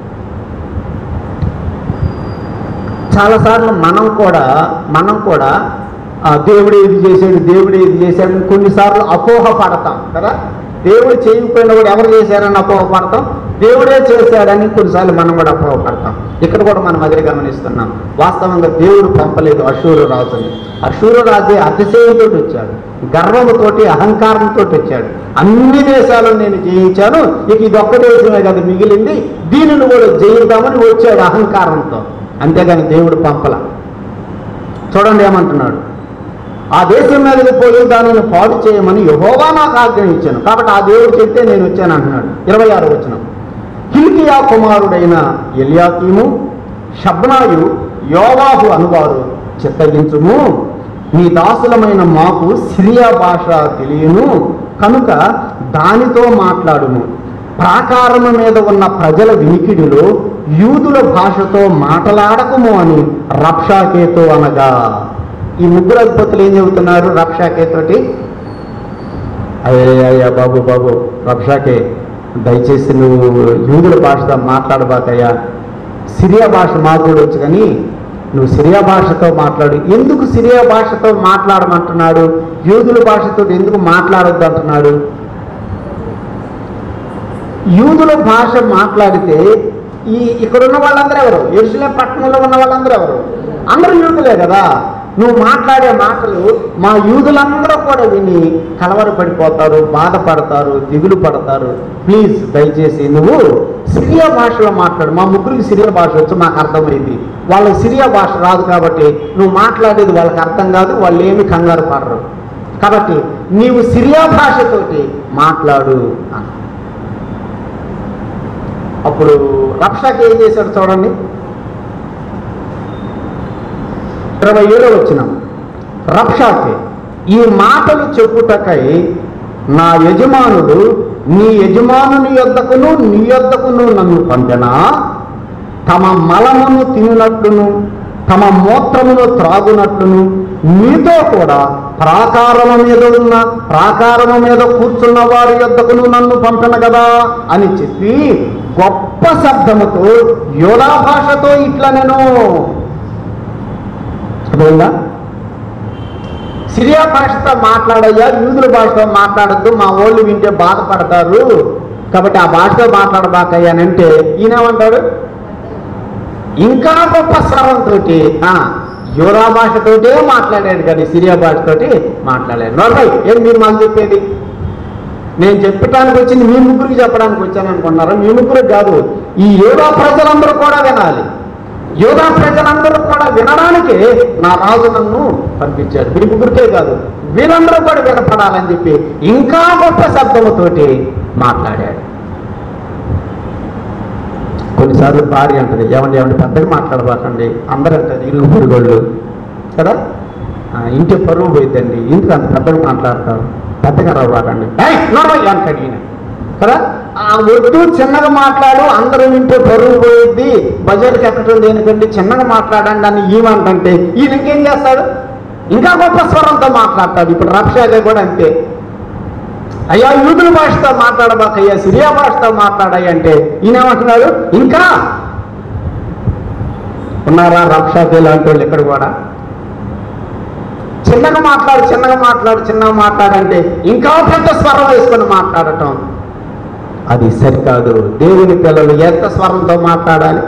చాలాసార్లు మనం కూడా మనం కూడా ఆ, దేవుడు ఏది చేశాడు దేవుడు ఏది చేశాడు కొన్నిసార్లు అపోహ పడతాం కదా దేవుడు చేయకపోయినా కూడా ఎవరు చేశారని అపోహ పడతాం దేవుడే చేశాడని కొన్నిసార్లు మనం కూడా అపోహ పడతాం ఇక్కడ కూడా మనం అదే గమనిస్తున్నాం వాస్తవంగా దేవుడు పంపలేదు అశూరు రాజుని అశూరు రాజే అతిశయంతో వచ్చాడు గర్వంతోటి అహంకారంతో వచ్చాడు అన్ని దేశాలను నేను జయించాను ఇక ఇది ఒక్క దేశమే కదా మిగిలింది దీనిని కూడా జయిద్దామని వచ్చాడు అహంకారంతో అంతేగాని దేవుడు పంపల చూడండి ఏమంటున్నాడు ఆ దేశం మీదకి పోయి దానిని పాడు చేయమని యహోవా నాకు ఆజ్ఞ ఇచ్చాను కాబట్టి ఆ దేవుడు చెప్తే నేను వచ్చాను అంటున్నాడు ఇరవై ఆరు వచ్చిన కిల్కియా కుమారుడైన ఎలియాకీము షబ్నాయు యోవాహు అనువారు చిత్తగించుము నీ దాసులమైన మాకు సిరియా భాష తెలియను కనుక దానితో మాట్లాడుము ప్రాకారము మీద ఉన్న ప్రజల వినికిడిలో యూదుల భాషతో మాటలాడకము అని రక్షాకేతో అనగా ఈ ముగ్గురు అధిపతులు ఏం చెబుతున్నారు రక్షాకేతోటి అయ్యా అయ్యా బాబు బాబు రక్షాకే దయచేసి నువ్వు యూదుల భాషతో మాట్లాడబాకయ్యా సిరియా భాష మాకు కూడా వచ్చు కానీ నువ్వు సిరియా భాషతో మాట్లాడు ఎందుకు సిరియా భాషతో మాట్లాడమంటున్నాడు యూదుల భాషతో ఎందుకు మాట్లాడొద్దు అంటున్నాడు యూదుల భాష మాట్లాడితే ఈ ఇక్కడున్న వాళ్ళందరూ ఎవరు ఎరుసలేం పట్టణంలో ఉన్న వాళ్ళందరూ ఎవరు అందరూ యూదులే కదా నువ్వు మాట్లాడే మాటలు మా యూదులందరూ కూడా విని కలవరపడిపోతారు బాధపడతారు దిగులు పడతారు ప్లీజ్ దయచేసి నువ్వు సిరియా భాషలో మాట్లాడు మా ముగ్గురికి సిరియా భాష వచ్చు మాకు అర్థమైంది వాళ్ళకి సిరియా భాష రాదు కాబట్టి నువ్వు మాట్లాడేది వాళ్ళకి అర్థం కాదు వాళ్ళు ఏమి కంగారు పడరు కాబట్టి నీవు సిరియా భాషతోటి మాట్లాడు అన్న అప్పుడు రక్షకి ఏం చేశాడు చూడండి ఇరవై ఏడో వచ్చిన రక్షాకి ఈ మాటలు చెప్పుటకై నా యజమానుడు నీ యజమానుని యొద్దకును నీ యొద్దకును నన్ను పంపెనా తమ మలమును తినునట్లును తమ మూత్రమును త్రాగునట్లును మీతో కూడా ప్రాకారము మీద ఉన్న ప్రాకారము మీద కూర్చున్న వారి యొద్దకును నన్ను పంపిన కదా అని చెప్పి గొప్ప శబ్దముతో యోధా భాషతో ఇట్లా నేను అర్థమైందా సిరియా భాషతో మాట్లాడయ్యా యూదుల భాషతో మాట్లాడద్దు మా వాళ్ళు వింటే బాధపడతారు కాబట్టి ఆ భాషతో మాట్లాడబాకయ్యా అని అంటే ఈయనేమంటాడు ఇంకా గొప్ప స్వరంతో యూరా భాషతోటే మాట్లాడాడు కానీ సిరియా భాషతోటి మాట్లాడాడు నోర్మై ఏం మీరు మాకు చెప్పేది నేను చెప్పడానికి వచ్చింది మీ ముగ్గురికి చెప్పడానికి వచ్చాను అనుకున్నారా మీ ముగ్గురు కాదు ఈ యోగా ప్రజలందరూ కూడా వినాలి యోగా ప్రజలందరూ కూడా వినడానికి నా రాజు నన్ను పంపించాడు మీ ముగ్గురికే కాదు వీరందరూ కూడా వినపడాలని చెప్పి ఇంకా గొప్ప శబ్దముతోటి మాట్లాడాడు కొన్నిసార్లు భార్య అంటది ఏమండి ఏమండి పెద్దగా మాట్లాడబాకండి అందరూ అంటారు ఇరుగు పొరుగోళ్ళు కదా ఆ, ఇంటి పరువు పోయిద్దండి ఇంటికి అంత పెద్దగా మాట్లాడతారు పెద్దగా రాబాకండి నోర్మల్ అంటాడు ఈయన కదా ఆ వద్దు చిన్నగా మాట్లాడు అందరూ వింటే పరువు పోయిద్ది బజార్కి ఎక్కడం దేనికండి చిన్నగా మాట్లాడండి అని ఈమంటే ఈయన ఇంకేం చేస్తాడు ఇంకా గొప్ప స్వరంతో మాట్లాడతాడు ఇప్పుడు రక్షాగా కూడా అంతే అయ్యా యూదుల భాషతో మాట్లాడబాకయ్యా సిరియా భాషతో మాట్లాడాయి అంటే ఈయనేమంటున్నాడు ఇంకా ఉన్నారా రక్షాకి లాంటి వాళ్ళు ఇక్కడ కూడా చిన్నగా మాట్లాడు చిన్నగా మాట్లాడు చిన్నగా మాట్లాడంటే ఇంకా పెద్ద స్వరం వేసుకొని మాట్లాడటం అది సరికాదు దేవుని పిల్లలు ఎంత స్వరంతో మాట్లాడాలి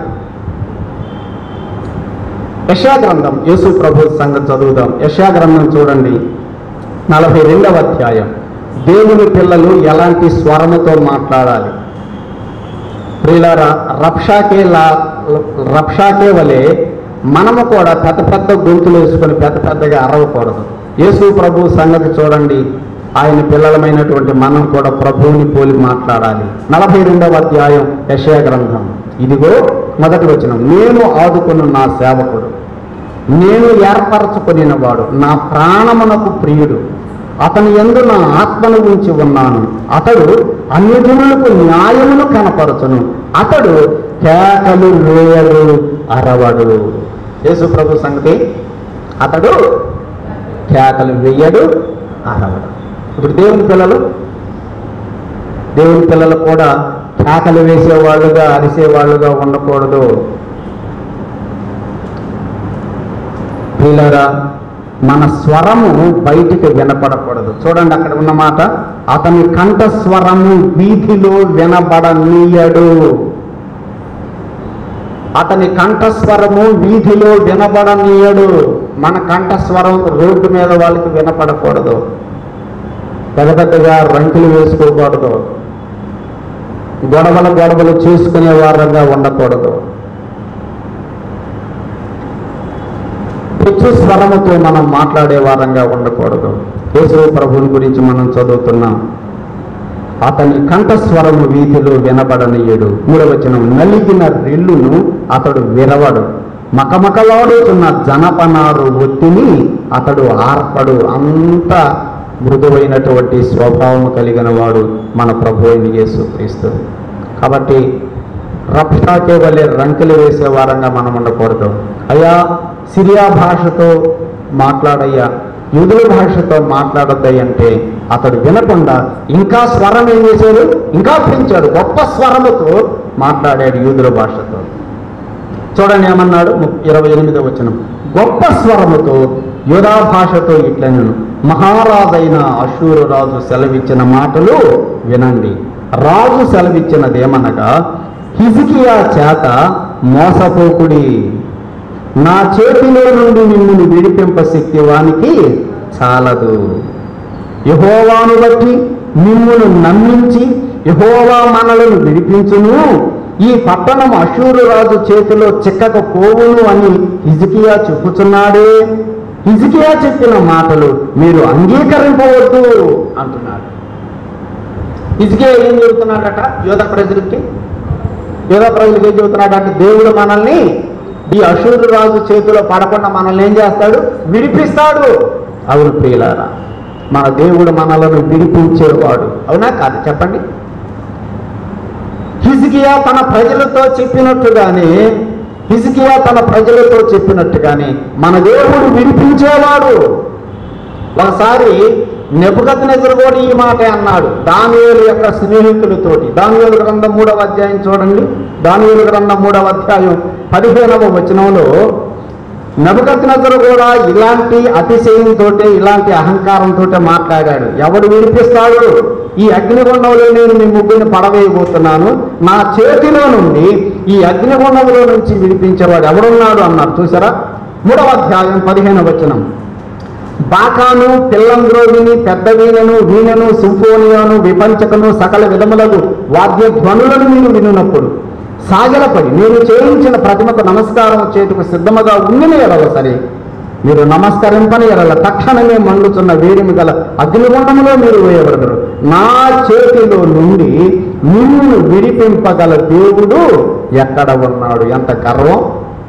యశాగ్రంథం యేసు ప్రభు సంగతి చదువుదాం యశాగ్రంథం చూడండి నలభై రెండవ అధ్యాయం దేవుని పిల్లలు ఎలాంటి స్వరముతో మాట్లాడాలి ప్రియులారా రక్షాకే లా రక్షాకే వలె మనము కూడా పెద్ద పెద్ద గొంతులు వేసుకొని పెద్ద పెద్దగా అరవకూడదు యేసు ప్రభు సంగతి చూడండి ఆయన పిల్లలమైనటువంటి మనం కూడా ప్రభువుని పోలి మాట్లాడాలి నలభై రెండవ అధ్యాయం యశయ గ్రంథం ఇదిగో మొదటి వచనం నేను ఆదుకున్న నా సేవకుడు నేను ఏర్పరచుకొనిన వాడు నా ప్రాణమునకు ప్రియుడు అతని ఎందు నా ఆత్మను ఉంచి ఉన్నాను అతడు అన్యజనులకు న్యాయమును కనపరచును అతడు కేకలు వేయడు అరవడు యేసు ప్రభు సంగతి అతడు కేకలు వేయడు అరవడు ఇప్పుడు దేవుని పిల్లలు దేవుని పిల్లలు కూడా కేకలు వేసేవాళ్ళుగా అరిసేవాళ్ళుగా ఉండకూడదు ప్రియులారా మన స్వరము బయటికి వినపడకూడదు చూడండి అక్కడ ఉన్న మాట అతని కంఠ స్వరము వీధిలో వినబడనీయడు అతని కంఠస్వరము వీధిలో వినబడనీయడు మన కంఠస్వరం రోడ్డు మీద వాళ్ళకి వినపడకూడదు పెద్ద పెద్దగా రంకులు వేసుకోకూడదు గొడవలు గొడవలు చేసుకునే వారంగా ఉండకూడదు పిచ్చు స్వరముతో మనం మాట్లాడే వారంగా ఉండకూడదు యేసు ప్రభుని గురించి మనం చదువుతున్నాం అతని కంఠస్వరము వీధిలో వినబడనీయుడు మూడవచనం నలిగిన రెల్లును అతడు విరవడు మకమకలాడుతున్న జనపనారు ఒత్తిని అతడు ఆర్పడు అంత మృదువైనటువంటి స్వభావం కలిగిన వాడు మన ప్రభు అయిన యేసు క్రీస్తు కాబట్టి రక్షాకే వలె రంకెలు వేసే వారంగా మనం ఉండకూడదు అయ్యా సిరియా భాషతో మాట్లాడయ్యా యూదుల భాషతో మాట్లాడొద్దాయి అంటే అతడు వినకుండా ఇంకా స్వరం ఏం చేశాడు ఇంకా పెంచాడు గొప్ప స్వరముతో మాట్లాడాడు యూదుల భాషతో చూడండి ఏమన్నాడు ము- ఇరవై ఎనిమిదో వచనం గొప్ప స్వరముతో యోధా భాషతో ఇట్లను మహారాజైన అశూరు రాజు సెలవిచ్చిన మాటలు వినండి రాజు సెలవిచ్చినదేమనగా హిజికియా చేత మోసపోకుడి నా చేతిలో నుండి మిమ్మల్ని విడిపింప శక్తి వానికి చాలదు యహోవాను బట్టి మిమ్మును నమ్మించి యహోవా మనలను విడిపించును ఈ పట్టణం అశూరు రాజు చేతిలో చిక్కక పోవును అని హిజికియా చెప్పుచున్నాడే హిజికియా చెప్పిన మాటలు మీరు అంగీకరింపవద్దు అంటున్నాడు హిజికియా ఏం చెబుతున్నాడట యోధ ప్రజలకి యోధ ప్రజలకు ఏం చెబుతున్నాడంటే దేవుడు మనల్ని ఈ అశూరు రాజు చేతిలో పడకుండా మనల్ని ఏం చేస్తాడు విడిపిస్తాడు అవును ప్రియులారా మన దేవుడు మనలను విడిపించేవాడు అవునా కాదు చెప్పండి హిజ్కియా తన ప్రజలతో చెప్పినట్టుగానే హిజ్కియా తన ప్రజలతో చెప్పినట్టుగానే మన దేవుడు విడిపించేవాడు ఒకసారి నెపుకత్ కూడా ఈ మాట అన్నాడు దానియేలు యొక్క స్నేహితులతోటి దానియేలు గ్రంథం మూడవ అధ్యాయం చూడండి దానియేలు గ్రంథం మూడవ అధ్యాయం పదిహేనవ వచనంలో నెబదత్ కూడా ఇలాంటి అతిశయంతో ఇలాంటి అహంకారంతో మాట్లాడాడు ఎవడు విడిపిస్తాడు ఈ అగ్నిగుండంలో నేను మీ ముగ్గురిని పడవేయబోతున్నాను నా చేతిలో నుండి ఈ అగ్నిగుండంలో నుంచి విడిపించేవాడు ఎవడున్నాడు అన్నారు చూసారా మూడవ అధ్యాయం పదిహేను వచనం బాకాను పిల్లంద్రోగిని పెద్ద వీణను వీణను సింఫోనియాను విపంచకను సకల విధములకు వాద్య ధ్వనులను మీరు వినున్నప్పుడు సాగలపడి నేను చేయించిన ప్రతిమకు నమస్కారం చేతుకు సిద్ధముగా ఉండిన ఎడల సరే మీరు నమస్కరింపని ఎడల తక్షణమే మండుతున్న వేడిమి గల అగ్నిగుండములో మీరు వేయబడతారు నా చేతిలో నుండి నిన్ను విడిపింపగల దేవుడు ఎక్కడ ఉన్నాడు ఎంత గర్వం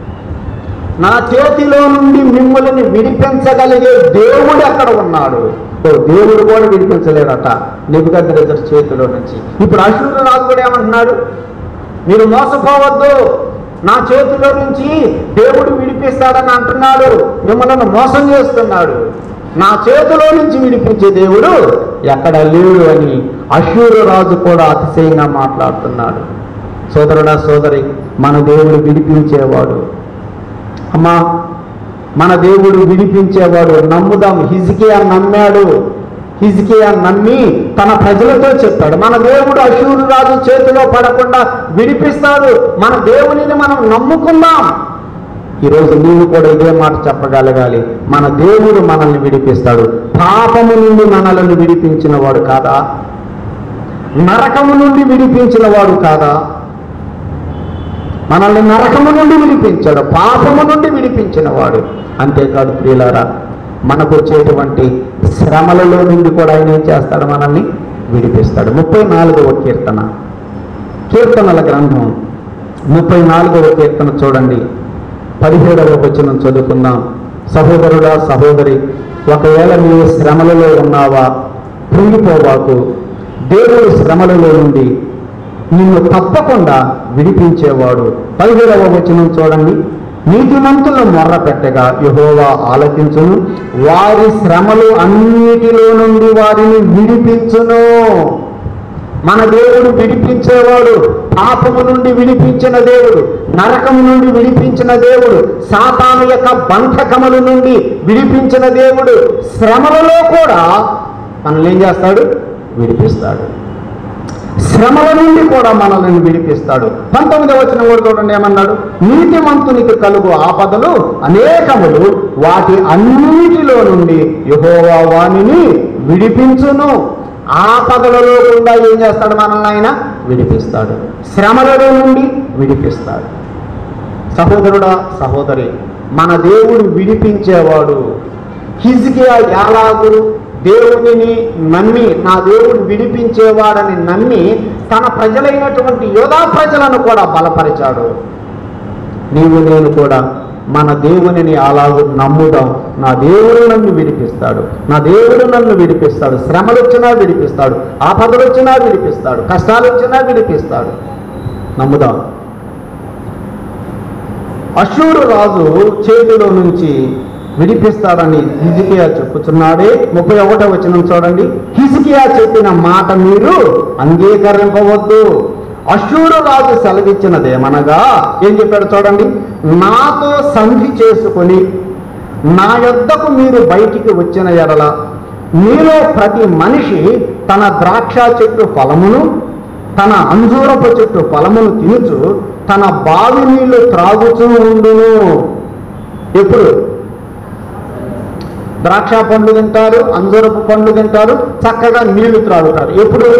నా చేతిలో నుండి మిమ్మల్ని విడిపించగలిగే దేవుడు ఎక్కడ ఉన్నాడు ఓ దేవుడు కూడా విడిపించలేడట నిబుకద్రేజర్ చేతిలో నుంచి ఇప్పుడు అశూరు రాజు కూడా ఏమంటున్నాడు మీరు మోసపోవద్దు నా చేతిలో నుంచి దేవుడు విడిపిస్తాడని అంటున్నాడు మిమ్మల్ని మోసం చేస్తున్నాడు నా చేతిలో నుంచి విడిపించే దేవుడు ఎక్కడ లేడు అని అశూరు రాజు కూడా అతిశయంగా మాట్లాడుతున్నాడు సోదరుడా సోదరి మన దేవుడు విడిపించేవాడు అమ్మా మన దేవుడు విడిపించేవాడు నమ్ముదాం హిజ్కియా నమ్మాడు హిజ్కియా నమ్మి తన ప్రజలతో చెప్పాడు మన దేవుడు అశూరు రాజు చేతిలో పడకుండా విడిపిస్తాడు మన దేవునిని మనం నమ్ముకుందాం ఈరోజు నీవు కూడా ఇదే మాట చెప్పగలగాలి మన దేవుడు మనల్ని విడిపిస్తాడు పాపము నుండి మనల్ని విడిపించిన వాడు కాదా నరకము నుండి విడిపించిన వాడు కాదా మనల్ని నరకము నుండి విడిపించాడు పాపము నుండి విడిపించిన వాడు అంతేకాదు ప్రియులారా మనకు వచ్చేటువంటి శ్రమలలో నుండి కూడా ఆయన ఏం చేస్తాడు మనల్ని విడిపిస్తాడు ముప్పై నాలుగవ కీర్తన కీర్తనల గ్రంథం ముప్పై నాలుగవ కీర్తన చూడండి పదిహేడవ వచనం చదువుకుందాం సహోదరుడా సహోదరి ఒకవేళ నీవు శ్రమలలో ఉన్నావా కృంగిపోవాకు దేవుడు శ్రమలలో నుండి నిన్ను తప్పకుండా విడిపించేవాడు పదిహేడవ వచనం చూడండి నీతిమంతులను మొర్ర పెట్టగా యహోవా ఆలకించును వారి శ్రమలు అన్నిటిలో నుండి వారిని విడిపించును మన దేవుడు విడిపించేవాడు పాపము నుండి విడిపించిన దేవుడు నరకము నుండి విడిపించిన దేవుడు సాతాను యొక్క బంధకముల నుండి విడిపించిన దేవుడు శ్రమలలో కూడా మనల్ని ఏం చేస్తాడు విడిపిస్తాడు శ్రమల నుండి కూడా మనల్ని విడిపిస్తాడు పంతొమ్మిదవ వచనం కూడా చూడండి ఏమన్నాడు నీతిమంతునికి కలుగు ఆపదలు అనేకములు వాటి అన్నిటిలో నుండి యహోవా వాణిని విడిపించును ఆపదలలో గుండా ఏం చేస్తాడు మనల్ని ఆయన విడిపిస్తాడు శ్రమలలో నుండి విడిపిస్తాడు సహోదరుడా సహోదరి మన దేవుడు విడిపించేవాడు హిజ్కియా ఎలాగు దేవుడిని నమ్మి నా దేవుడు విడిపించేవాడని నమ్మి తన ప్రజలైనటువంటి యోధా ప్రజలను కూడా బలపరిచాడు నీవు నేను కూడా మన దేవునిని అలాగూ నమ్ముదాం నా దేవుడు నన్ను విడిపిస్తాడు నా దేవుడు నన్ను విడిపిస్తాడు శ్రమలు వచ్చినా విడిపిస్తాడు ఆపదలు వచ్చినా విడిపిస్తాడు కష్టాలు వచ్చినా విడిపిస్తాడు నమ్ముదాం అశూరు రాజు చేతిలో నుంచి విడిపిస్తాడని హిజికియా చెప్పుచున్నాడే ముప్పై ఒకటో వచనం చూడండి హిజికియా చెప్పిన మాట మీరు అంగీకరింపవద్దు అశూరు రాజు సెలవిచ్చినదేమనగా ఏం చెప్పాడు చూడండి నాతో సంధి చేసుకొని నా యొద్దకు మీరు బయటికి వచ్చిన ఎడల మీలో ప్రతి మనిషి తన ద్రాక్ష చెట్టు ఫలమును తన అంజూరపు చెట్టు ఫలమును తినుచు తన బావి నీళ్లు త్రాగుచూ ఉండును ఎప్పుడు ద్రాక్ష పండ్లు తింటారు అంజూరపు పండ్లు తింటారు చక్కగా నీళ్లు త్రాగుతారు ఎప్పుడు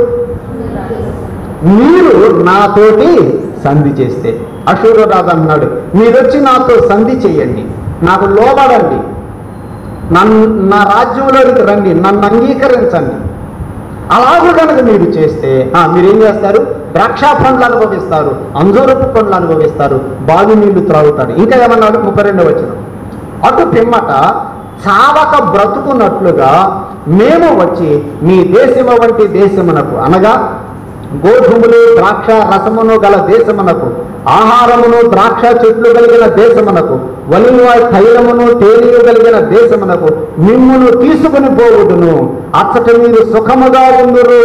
మీరు నాతోటి సంధి చేస్తే అశూరు రాజు అన్నాడు మీరొచ్చి నాతో సంధి చేయండి నాకు లోబడండి నన్ను నా రాజ్యంలోకి రండి నన్ను అంగీకరించండి అలాగే కనుక మీరు చేస్తే ఆ, మీరేం చేస్తారు ద్రాక్ష పండ్లు అనుభవిస్తారు అంజూరపు పండ్లు అనుభవిస్తారు బావి నీళ్లు త్రాగుతారు ఇంకా ఏమన్నాడు ముప్పై రెండో వచ్చిన అటు పిమ్మట చావక బ్రతుకున్నట్లుగా మేము వచ్చి మీ దేశము వంటి దేశమునకు అనగా గోధుమలు ద్రాక్ష రసమును గల దేశమునకు ఆహారమును ద్రాక్ష చెట్లు కలిగిన దేశమునకు వలివ తైలమును తేలియు కలిగిన దేశమునకు మిమ్మును తీసుకుని పోవుదును అచ్చట మీరు సుఖముగా ఉందురు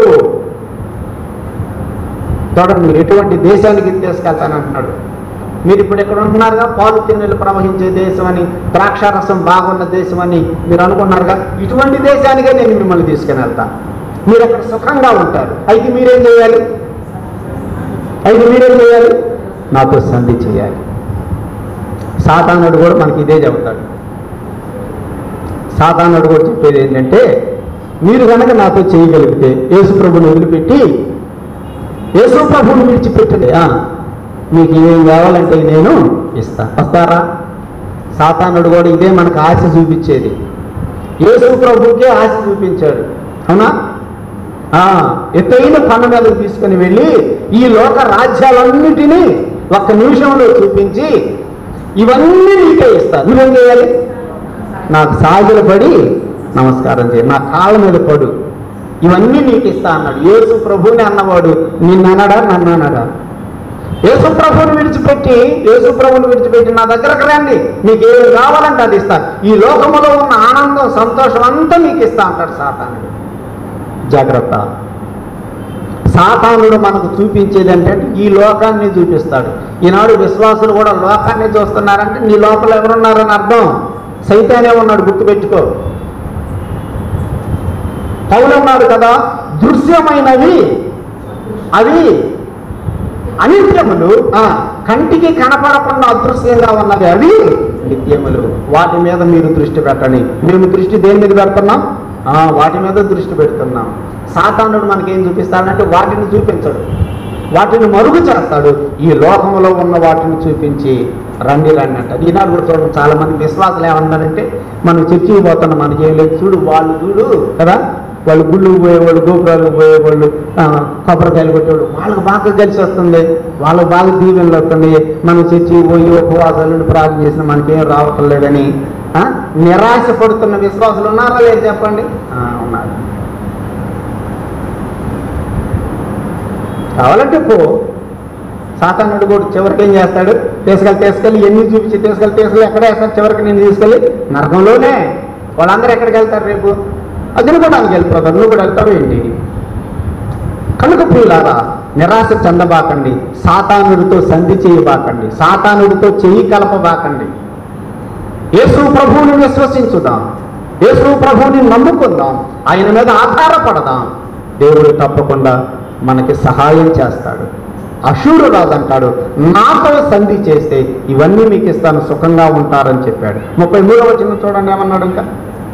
చూడండి మీరు ఎటువంటి దేశానికి తీసుకెళ్తానంటున్నాడు మీరు ఇప్పుడు ఎక్కడ ఉంటున్నారుగా పాలు తిన్నెలు ప్రవహించే దేశం అని ద్రాక్షారసం బాగున్న దేశం అని మీరు అనుకున్నారుగా ఇటువంటి దేశానికే నేను మిమ్మల్ని తీసుకుని వెళ్తా మీరు అక్కడ సుఖంగా ఉంటారు అయితే మీరేం చేయాలి అయితే మీరేం చేయాలి నాతో సంధి చేయాలి సాతానుడు కూడా మనకి ఇదే చెబుతాడు సాతానుడు కూడా చెప్పేది ఏంటంటే మీరు కనుక నాతో చేయగలిగితే యేసు ప్రభుని వదిలిపెట్టి యేసు ప్రభుని విడిచిపెట్టండి ఆ, మీకు ఏం కావాలంటే నేను ఇస్తా వస్తారా సాతానుడు కూడా ఇదే మనకు ఆశ చూపించేది యేసు ప్రభుకే ఆశ చూపించాడు అవునా ఆ, ఎత్తైన కొండ మీదకు తీసుకుని వెళ్ళి ఈ లోక రాజ్యాలన్నిటినీ ఒక్క నిమిషంలో చూపించి ఇవన్నీ నీకే ఇస్తా నువ్వేం చేయాలి నాకు సాగిల పడి నమస్కారం చేయి నా కాళ్ళ మీద పడు ఇవన్నీ నీకు ఇస్తా అన్నాడు యేసు ప్రభుని అన్నవాడు నిన్ను అనడా నన్ను అనడా యేసు ప్రభుని విడిచిపెట్టి యేసు ప్రభుని విడిచిపెట్టి నా దగ్గరకు రండి మీకు ఏమి కావాలంటే అది ఇస్తా ఈ లోకములో ఉన్న ఆనందం సంతోషం అంతా మీకు ఇస్తా అంటాడు సాతానుడు జాగ్రత్త సాతానుడు మనకు చూపించేది అంటే ఈ లోకాన్ని చూపిస్తాడు ఈనాడు విశ్వాసులు కూడా లోకాన్ని చూస్తున్నారంటే నీ లోపల ఎవరున్నారని అర్థం సైతానే ఉన్నాడు గుర్తుపెట్టుకో పౌలు ఉన్నాడు కదా దృశ్యమైనవి అవి అనిత్యములు ఆ, కంటికి కనపడకుండా అదృశ్యంగా ఉన్నవి అవి నిత్యములు వాటి మీద మీరు దృష్టి పెట్టండి మేము దృష్టి దేని మీద పెడుతున్నాం ఆ, వాటి మీద దృష్టి పెడుతున్నాం సాతానుడు మనకేం చూపిస్తాడంటే వాటిని చూపించడు వాటిని మరుగు చేస్తాడు ఈ లోకంలో ఉన్న వాటిని చూపించి రండి రండి అంటారు ఈనాడు కూడా చూడండి చాలా మంది విశ్వాసాలు ఏమన్నారంటే మనం చర్చికి పోతున్నాం మనకి ఏం లేదు చూడు వాళ్ళు చూడు కదా వాళ్ళు గుళ్ళు పోయేవాళ్ళు గోపురాలకు పోయేవాళ్ళు ఆ, కొబ్బరికాయలు కొట్టేవాళ్ళు వాళ్ళకి బాగా కలిసి వస్తుంది వాళ్ళకి బాగా దీవెనలు వస్తుంది మనం చర్చి పోయి ఉపవాసాలు ప్రార్థన చేసిన మనకేం రావటం లేదని ఆ, నిరాశ పడుతున్న విశ్వాసులు ఉన్నారా లేదు చెప్పండి ఆ, ఉన్నారు కావాలంటే పో సాతానుడు కూడా చివరికి ఏం చేస్తాడు తీసుకెళ్ళి తీసుకెళ్ళి ఎన్ని చూపించి తీసుకెళ్ళి తీసుకెళ్ళి ఎక్కడ వేస్తాడు చివరికి నేను తీసుకెళ్ళి నరకంలోనే వాళ్ళందరూ ఎక్కడికి వెళ్తారు రేపు అగ్నిగుండానికి వెళ్ళిపోతారు నువ్వు కూడా వెళ్తావు ఏంటి కనుక ప్రియులారా నిరాశ చెందబాకండి సాతానుడితో సంధి చేయబాకండి సాతానుడితో చెయ్యి కలపబాకండి యేసు ప్రభువుని విశ్వసించుదాం యేసు ప్రభువుని నమ్ముకుందాం ఆయన మీద ఆధారపడదాం దేవుడు తప్పకుండా మనకి సహాయం చేస్తాడు అశూరు రాజు అంటాడు నాతో సంధి చేస్తే ఇవన్నీ మీకు ఇస్తాను సుఖంగా ఉంటారని చెప్పాడు ముప్పై మూడవ చిన్న చూడండి ఏమన్నాడు ఇంకా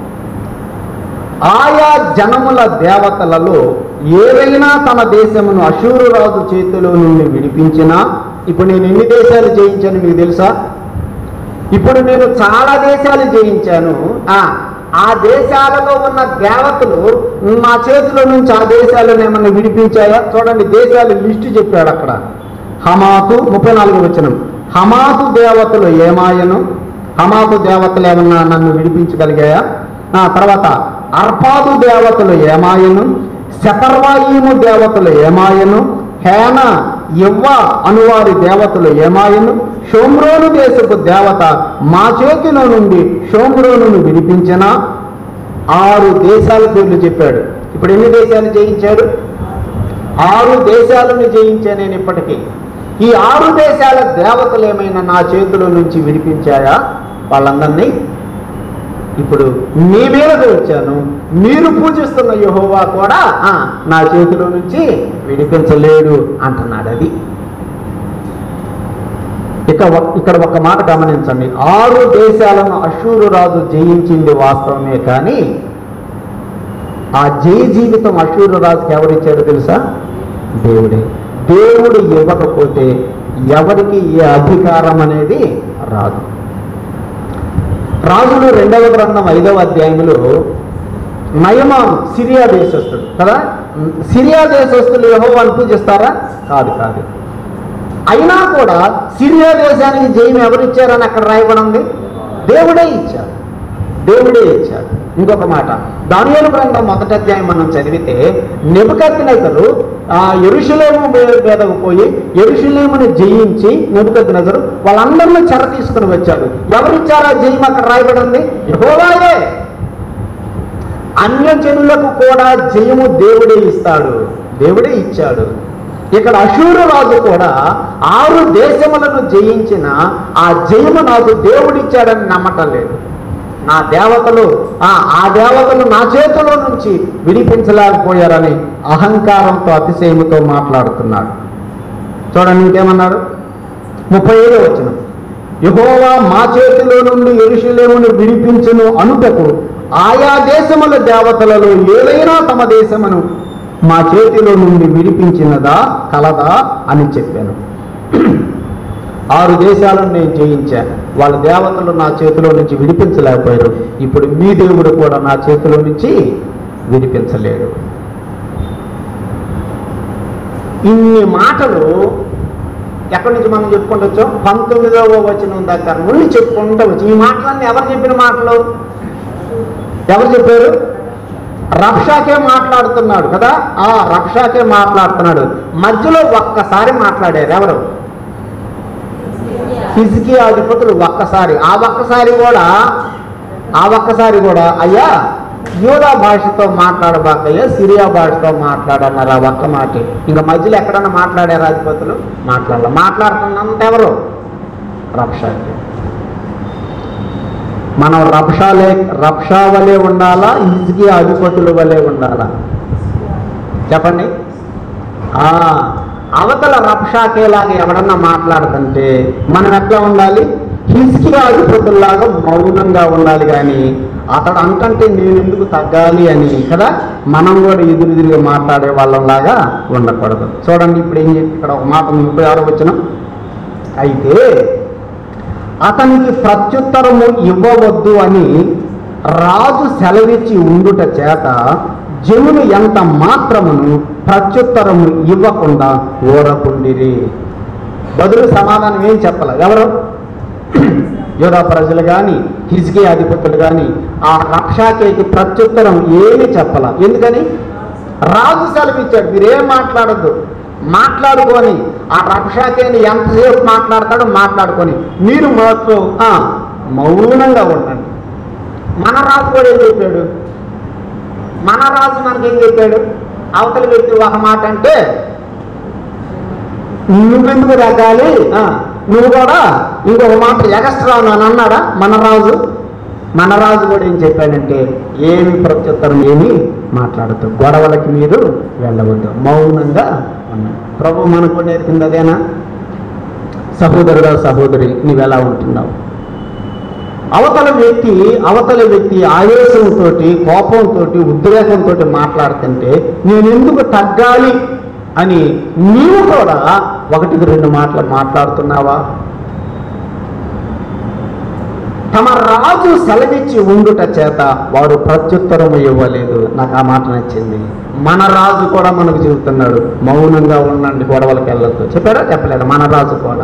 ఆయా జనముల దేవతలలో ఏదైనా తన దేశమును అశూరు రాజు చేతిలో నుండి విడిపించినా ఇప్పుడు నేను ఎన్ని దేశాలు జయించాను మీకు తెలుసా ఇప్పుడు నేను చాలా దేశాలు జయించాను ఆ ఆ దేశాలలో ఉన్న దేవతలు నా చేతిలో నుంచి ఆ దేశాలను ఏమన్నా విడిపించాయా చూడండి దేశాలు లిస్టు చెప్పాడు అక్కడ హమాతు ముప్పై నాలుగు వచనం హమాతు దేవతలు ఏమాయను హమాతు దేవతలు ఏమన్నా నన్ను విడిపించగలిగాయా ఆ తర్వాత అర్పాదు దేవతలు ఏమాయను శపర్వాయిము దేవతలు ఏమాయను హేన ఇవ్వ అనువారి దేవతలు ఏమాయను షోమ్రోను దేశపు దేవత మా చేతిలో నుండి షోమ్రోనును విడిపించిన ఆరు దేశాల పేర్లు చెప్పాడు ఇప్పుడు ఎన్ని దేశాలు జయించాడు ఆరు దేశాలను జయించా నేను ఇప్పటికీ ఈ ఆరు దేశాల దేవతలు ఏమైనా నా చేతిలో నుంచి విడిపించాయా వాళ్ళందరినీ ఇప్పుడు మీ మీదకి వచ్చాను మీరు పూజిస్తున్న యెహోవా కూడా ఆ, నా చేతిలో నుంచి విడిపించలేడు అంటున్నాడు అది ఇక ఒక్- ఇక్కడ ఒక మాట గమనించండి ఆరు దేశాలను అశూరు రాజు జయించింది వాస్తవమే కానీ ఆ జయ జీవితం అశూరు రాజుకి ఎవరిచ్చాడో తెలుసా దేవుడే దేవుడు ఇవ్వకపోతే ఎవరికి ఏ అధికారం అనేది రాదు రాజులు రెండవ గ్రంథం ఐదవ అధ్యాయంలో నయమాన్ సిరియా దేశస్తుడు కదా సిరియా దేశస్తులు యెహోవాను పూజిస్తారా కాదు కాదు అయినా కూడా సిరియా దేశానికి జయం ఎవరిచ్చారని అక్కడ రాయబడి ఉంది దేవుడే ఇచ్చాడు దేవుడే ఇచ్చాడు ఇంకొక మాట దానియేలు గ్రంథం మొదటి అధ్యాయం మనం చదివితే నెబుకద్నెజరు ఆ ఎరుషులేము మీద- మీదకు పోయి ఎరుషులేముని జయించి నెబుకద్నెజరు వాళ్ళందరినీ చెర తీసుకుని వచ్చాడు ఎవరిచ్చారా జయం అక్కడ రాయబడి ఉంది యెహోవాయే అన్యజనులకు కూడా జయము దేవుడే ఇస్తాడు దేవుడే ఇచ్చాడు ఇక్కడ అశూరు రాజు కూడా ఆరు దేశములను జయించిన ఆ జయము నాకు దేవుడిచ్చాడని నమ్మటం లేదు నా దేవతలు ఆ ఆ దేవతలు నా చేతిలో నుంచి విడిపించలేకపోయారని అహంకారంతో అతిశయముతో మాట్లాడుతున్నాడు చూడండి ఇంకేమన్నాడు ముప్పై ఏడో వచ్చిన యహోవా మా చేతిలో నుండి ఎరుషులేమును విడిపించును అనుటకు ఆయా దేశముల దేవతలలో ఏదైనా తమ దేశమును మా చేతిలో నుండి విడిపించినదా కలదా అని చెప్పాను ఆరు దేశాలను నేను జయించాను వాళ్ళ దేవతలు నా చేతిలో నుంచి విడిపించలేకపోయారు ఇప్పుడు మీ దేవుడు కూడా నా చేతిలో నుంచి విడిపించలేడు ఇన్ని మాటలు ఎక్కడి నుంచి మనం చెప్పుకుంటూ వచ్చాం పంతొమ్మిదవ వచనం దగ్గర నుండి చెప్పుకుంటూ వచ్చి ఈ మాటలన్నీ ఎవరు చెప్పిన మాటలు ఎవరు చెప్పారు రక్షాకే మాట్లాడుతున్నాడు కదా ఆ రక్షాకే మాట్లాడుతున్నాడు మధ్యలో ఒక్కసారి మాట్లాడారు ఎవరు ఫిజికి అధిపతులు ఒక్కసారి ఆ ఒక్కసారి కూడా ఆ ఒక్కసారి కూడా అయ్యా యూదా భాషతో మాట్లాడబాకయ్యా సిరియా భాషతో మాట్లాడన్నారు ఆ ఒక్క మాట ఇంకా మధ్యలో ఎక్కడన్నా మాట్లాడారు అధిపతులు మాట్లాడాలి మాట్లాడుతున్నంత ఎవరు రక్షాకి మనం రక్షాలే రక్షా వలె ఉండాలా ఇసుకి అధిపతుల వలె ఉండాలా చెప్పండి ఆ అవతల రక్షాకేలాగా ఎవడన్నా మాట్లాడుతుంటే మనం ఎట్లా ఉండాలి హిస్కి అధిపతుల్లాగా మౌనంగా ఉండాలి కానీ అతడు అంటంటే నేను ఎందుకు తగ్గాలి అని కదా మనం కూడా ఎదురు తిరిగి మాట్లాడే వాళ్ళంలాగా ఉండకూడదు చూడండి ఇప్పుడు ఏం చెప్పి ఇక్కడ ఒక మాట ముప్పై ఆరు వచ్చిన అయితే అతనికి ప్రత్యుత్తరము ఇవ్వవద్దు అని రాజు సెలవిచ్చి ఉండుట చేత జనులు ఎంత మాత్రమును ప్రత్యుత్తరము ఇవ్వకుండా ఓరకుండిరి బదులు సమాధానం ఏం చెప్పాల ఎవరు యోధా ప్రజలు కానీ హిజ్కి అధిపతులు కానీ ఆ రక్షాకేకి ప్రత్యుత్తరం ఏమీ చెప్పాల ఎందుకని రాజు సెలవిచ్చాడు మీరేం మాట్లాడద్దు మాట్లాడుకొని ఆ రక్షాకేని ఎంతసేపు మాట్లాడతాడో మాట్లాడుకొని మీరు మాత్రం ఆ, మౌనంగా ఉండండి మన రాజు కూడా ఏం చెప్పాడు మన రాజు మనకేం చెప్పాడు అవతల వ్యక్తి ఒక మాట అంటే నువ్వెందుకు రకాలి ఆ, నువ్వు కూడా ఇంకొక మాట ఎగస్ట్రా అని అన్నాడా మన రాజు మన రాజు కూడా ఏం చెప్పాడంటే ఏమి ప్రత్యుత్తరం ఏమి మాట్లాడద్దు గొడవలకి మీరు వెళ్ళవద్దు మౌనంగా ఉండండి ప్రభు మనకు నేర్పింది అదేనా సహోదరుడా సహోదరి నీవు ఎలా ఉంటున్నావు అవతల వ్యక్తి అవతల వ్యక్తి ఆవేశంతో కోపంతో ఉద్రేకంతో మాట్లాడుతుంటే నేను ఎందుకు తగ్గాలి అని నీవు కూడా ఒకటికి రెండు మాటలు మాట్లాడుతున్నావా తమ రాజు సెలవిచ్చి ఉండుట చేత వారు ప్రత్యుత్తరము ఇవ్వలేదు నాకు ఆ మాట నచ్చింది మన రాజు కూడా మనకు చెబుతున్నాడు మౌనంగా ఉండండి గొడవలకు వెళ్ళొద్దు చెప్పాడా చెప్పలేదు మన రాజు కూడా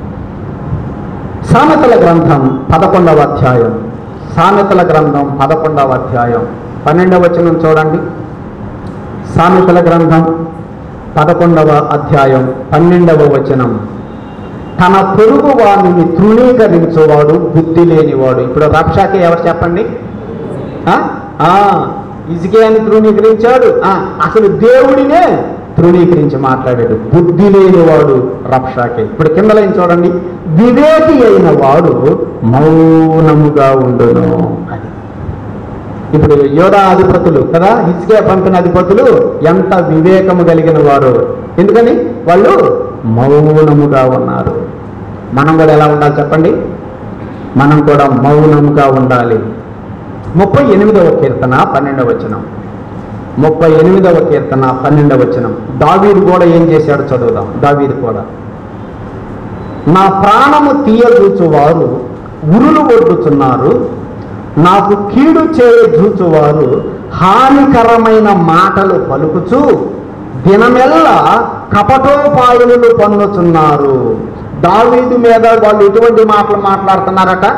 సామెతల గ్రంథం పదకొండవ అధ్యాయం సామెతల గ్రంథం పదకొండవ అధ్యాయం పన్నెండవ వచనం చూడండి సామెతల గ్రంథం పదకొండవ అధ్యాయం పన్నెండవ వచనం తన పొరుగు వాణిని తృణీకరించువాడు బుద్ధి లేనివాడు ఇప్పుడు రక్షాకి ఎవరు చెప్పండి ఆ? ఆ, ఇజికేయాన్ని తృణీకరించాడు ఆ, అసలు దేవుడినే తృణీకరించి మాట్లాడాడు బుద్ధి లేనివాడు రక్షాకి ఇప్పుడు కింద లైన్ చూడండి వివేకి అయిన వాడు మౌనముగా ఉండును అని ఇప్పుడు యోధా అధిపతులు కదా హిజ్కే పంపిన అధిపతులు ఎంత వివేకము కలిగిన వారు ఎందుకని వాళ్ళు మౌనముగా ఉన్నారు మనం కూడా ఎలా ఉండాలి చెప్పండి మనం కూడా మౌనముగా ఉండాలి ముప్పై ఎనిమిదవ కీర్తన పన్నెండవ వచనం ముప్పై ఎనిమిదవ కీర్తన పన్నెండవ వచనం దావీదు కూడా ఏం చేశాడు చదువుదాం దావీదు కూడా నా ప్రాణము తీయజూచువారు ఉరులు ఒడ్డుచున్నారు నాకు కీడు చేయజూచువారు హానికరమైన మాటలు పలుకుచు దినమెల్లా కపటోపాయములు పన్నుచున్నారు దావీదు మీద వాళ్ళు ఎటువంటి మాటలు మాట్లాడుతున్నారట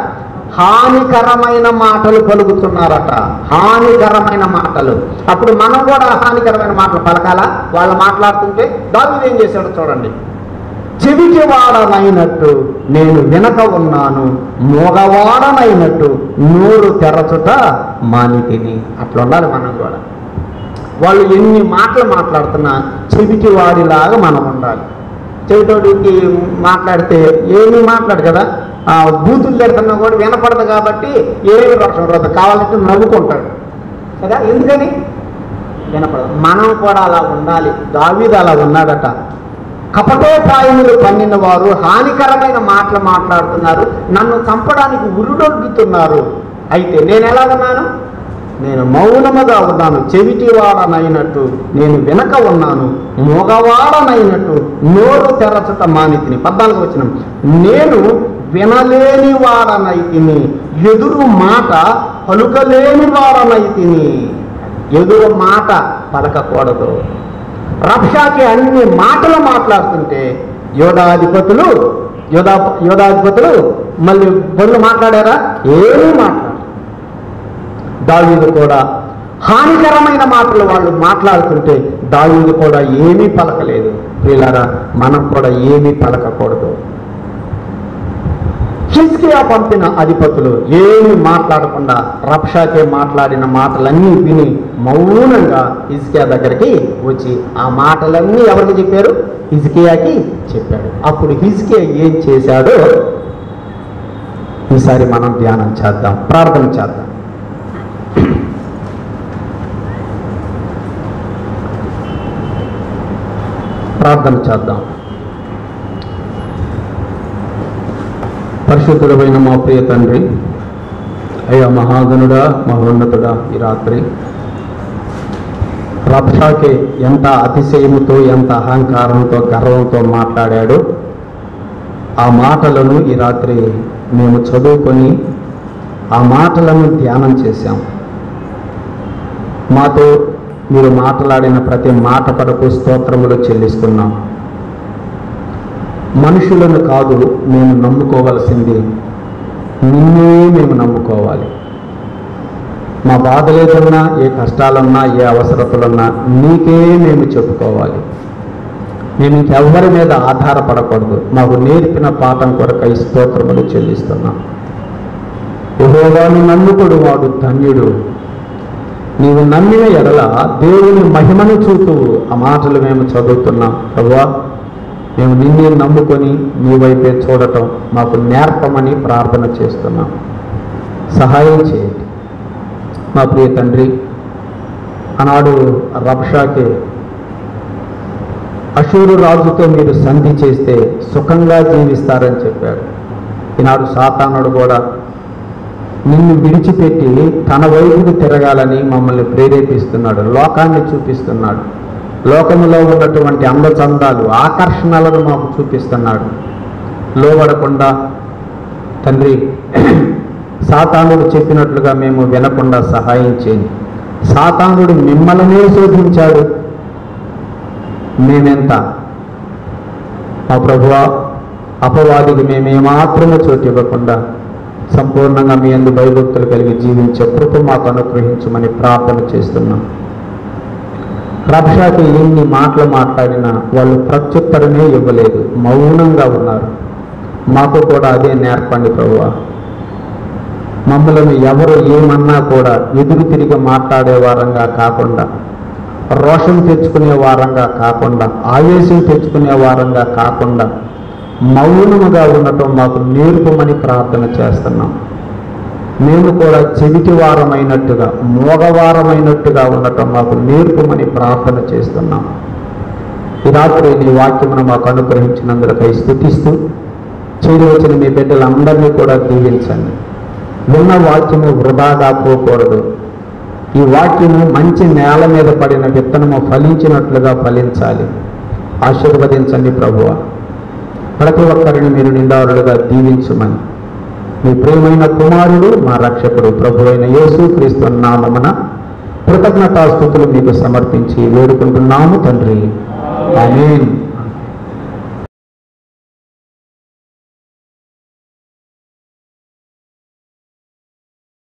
హానికరమైన మాటలు పలుకుతున్నారట హానికరమైన మాటలు అప్పుడు మనం కూడా హానికరమైన మాటలు పలకాలా వాళ్ళు మాట్లాడుతుంటే దావీదు ఏం చేశాడు చూడండి చెవిటివాడనైనట్టు నేను వినక ఉన్నాను మోగవాడనైనట్టు నోరు తెరచుట మానితిని అట్లా ఉండాలి మనం కూడా వాళ్ళు ఎన్ని మాటలు మాట్లాడుతున్నా చెవిటి వాడిలాగా మనం ఉండాలి చెవిటోడికి మాట్లాడితే ఏమీ మాట్లాడు కదా ఆ బూతులు తిడుతున్నా కూడా వినపడదు కాబట్టి ఏమి రక్షణ రాదు కావాలంటే నవ్వుకుంటాడు కదా ఎందుకని వినపడదు మనం కూడా అలా ఉండాలి దావీదు అలా ఉన్నాడట కపటోపాయములు పన్నిన వారు హానికరమైన మాటలు మాట్లాడుతున్నారు నన్ను చంపడానికి ఉరుడొడ్డుతున్నారు అయితే నేను ఎలా ఉన్నాను నేను మౌనముగా ఉన్నాను చెవిటివాడనైనట్టు నేను వెనక ఉన్నాను మగవాడనైనట్టు నోరు తెరచుట మానితిని పద్నాలుగు వచ్చిన నేను వినలేని వాడనైతిని ఎదురు మాట పలుకలేని వాడనైతిని ఎదురు మాట పలకకూడదు రక్షాకి అన్ని మాటలు మాట్లాడుతుంటే యోధాధిపతులు యోధా యోధాధిపతులు మళ్ళీ బొల్లు మాట్లాడారా ఏమీ మాట్లాడారు దావీదు కూడా హానికరమైన మాటలు వాళ్ళు మాట్లాడుతుంటే దావీదు కూడా ఏమీ పలకలేదు వీళ్ళారా మనం కూడా ఏమీ పలకకూడదు హిజ్కియా పంపిన అధిపతులు ఏమి మాట్లాడకుండా రక్షాకే మాట్లాడిన మాటలన్నీ విని మౌనంగా హిజ్కియా దగ్గరికి వచ్చి ఆ మాటలన్నీ ఎవరికి చెప్పారు హిజ్కియాకి చెప్పాడు అప్పుడు హిజ్కియా ఏం చేశాడో ఈసారి మనం ధ్యానం చేద్దాం ప్రార్థన చేద్దాం ప్రార్థన చేద్దాం పరిశుద్ధుడమైన మా ప్రియ తండ్రి అయ్యా మహాగనుడా మహోన్నతుడా ఈ రాత్రి రక్షాకే ఎంత అతిశయముతో ఎంత అహంకారంతో గర్వంతో మాట్లాడాడో ఆ మాటలను ఈ రాత్రి మేము చదువుకొని ఆ మాటలను ధ్యానం చేశాం మాతో మీరు మాట్లాడిన ప్రతి మాట కొరకు స్తోత్రములు చెల్లిస్తున్నాం మనుషులను కాదు మేము నమ్ముకోవలసింది నిన్నే మేము నమ్ముకోవాలి మా బాధలు ఏదన్నా ఏ కష్టాలున్నా ఏ అవసరతలున్నా నీకే మేము చెప్పుకోవాలి మేము ఇంకెవ్వరి మీద ఆధారపడకూడదు మాకు నేర్పిన పాఠం కొరకై స్తోత్రములు చెల్లిస్తున్నాం యెహోవాను నమ్ముకుడు వాడు ధన్యుడు నీవు నమ్మిన ఎడల దేవుని మహిమను చూతూ ఆ మాటలు మేము చదువుతున్నాం ప్రభువా మేము నిన్నే నమ్ముకొని నీ వైపే చూడటం మాకు నేర్పమని ప్రార్థన చేస్తున్నాం సహాయం చేయండి మా ప్రియ తండ్రి ఆనాడు రక్షాకి అశూరు రాజుతో మీరు సంధి చేస్తే సుఖంగా జీవిస్తారని చెప్పాడు ఈనాడు సాతానుడు కూడా నిన్ను విడిచిపెట్టి తన వైపుకు తిరగాలని మమ్మల్ని ప్రేరేపిస్తున్నాడు లోకాన్ని చూపిస్తున్నాడు లోకములో ఉన్నటువంటి అందచందాలు ఆకర్షణలను మాకు చూపిస్తున్నాడు లోబడకుండా తండ్రి సాతానుడు చెప్పినట్లుగా మేము వినకుండా సహాయం చేయండి సాతానుడు మిమ్మల్నే శోధించాడు మేమెంత మా ప్రభువ అపవాదికి మేమేమాత్రమే చోటు ఇవ్వకుండా సంపూర్ణంగా మీ అందు భయభక్తులు కలిగి జీవించే కృప మాకు అనుగ్రహించమని ప్రార్థన చేస్తున్నాం రక్షాకి ఎన్ని మాటలు మాట్లాడినా వాళ్ళు ప్రత్యుత్తరమే ఇవ్వలేదు మౌనంగా ఉన్నారు మాకు కూడా అదే నేర్పండి ప్రభువా మమ్మల్ని ఎవరు ఏమన్నా కూడా ఎదురు తిరిగి మాట్లాడే వారంగా కాకుండా రోషం తెచ్చుకునే వారంగా కాకుండా ఆవేశం తెచ్చుకునే వారంగా కాకుండా మౌనముగా ఉండటం మాకు నేర్పమని ప్రార్థన చేస్తున్నాం మేము కూడా చెవిటి వారమైనట్టుగా మోగవారమైనట్టుగా ఉండటం మాకు నేర్పమని ప్రార్థన చేస్తున్నాం ఈ రాత్రి నీ వాక్యమును మాకు అనుగ్రహించినందుకై స్థుతిస్తూ చేరి వచ్చిన మీ బిడ్డలందరినీ కూడా దీవించండి విన్న వాక్యము వృధాగా పోకూడదు ఈ వాక్యము మంచి నేల మీద పడిన విత్తనము ఫలించినట్లుగా ఫలించాలి ఆశీర్వదించండి ప్రభువ ప్రతి ఒక్కరిని మీరు నిందారులుగా దీవించుమని మీ ప్రియమైన కుమారుడు మా రక్షకుడు ప్రభు అయిన యేసు క్రీస్తు నామమున కృతజ్ఞతాస్థుతులు మీకు సమర్పించి వేడుకుంటున్నాము తండ్రి ఆమేన్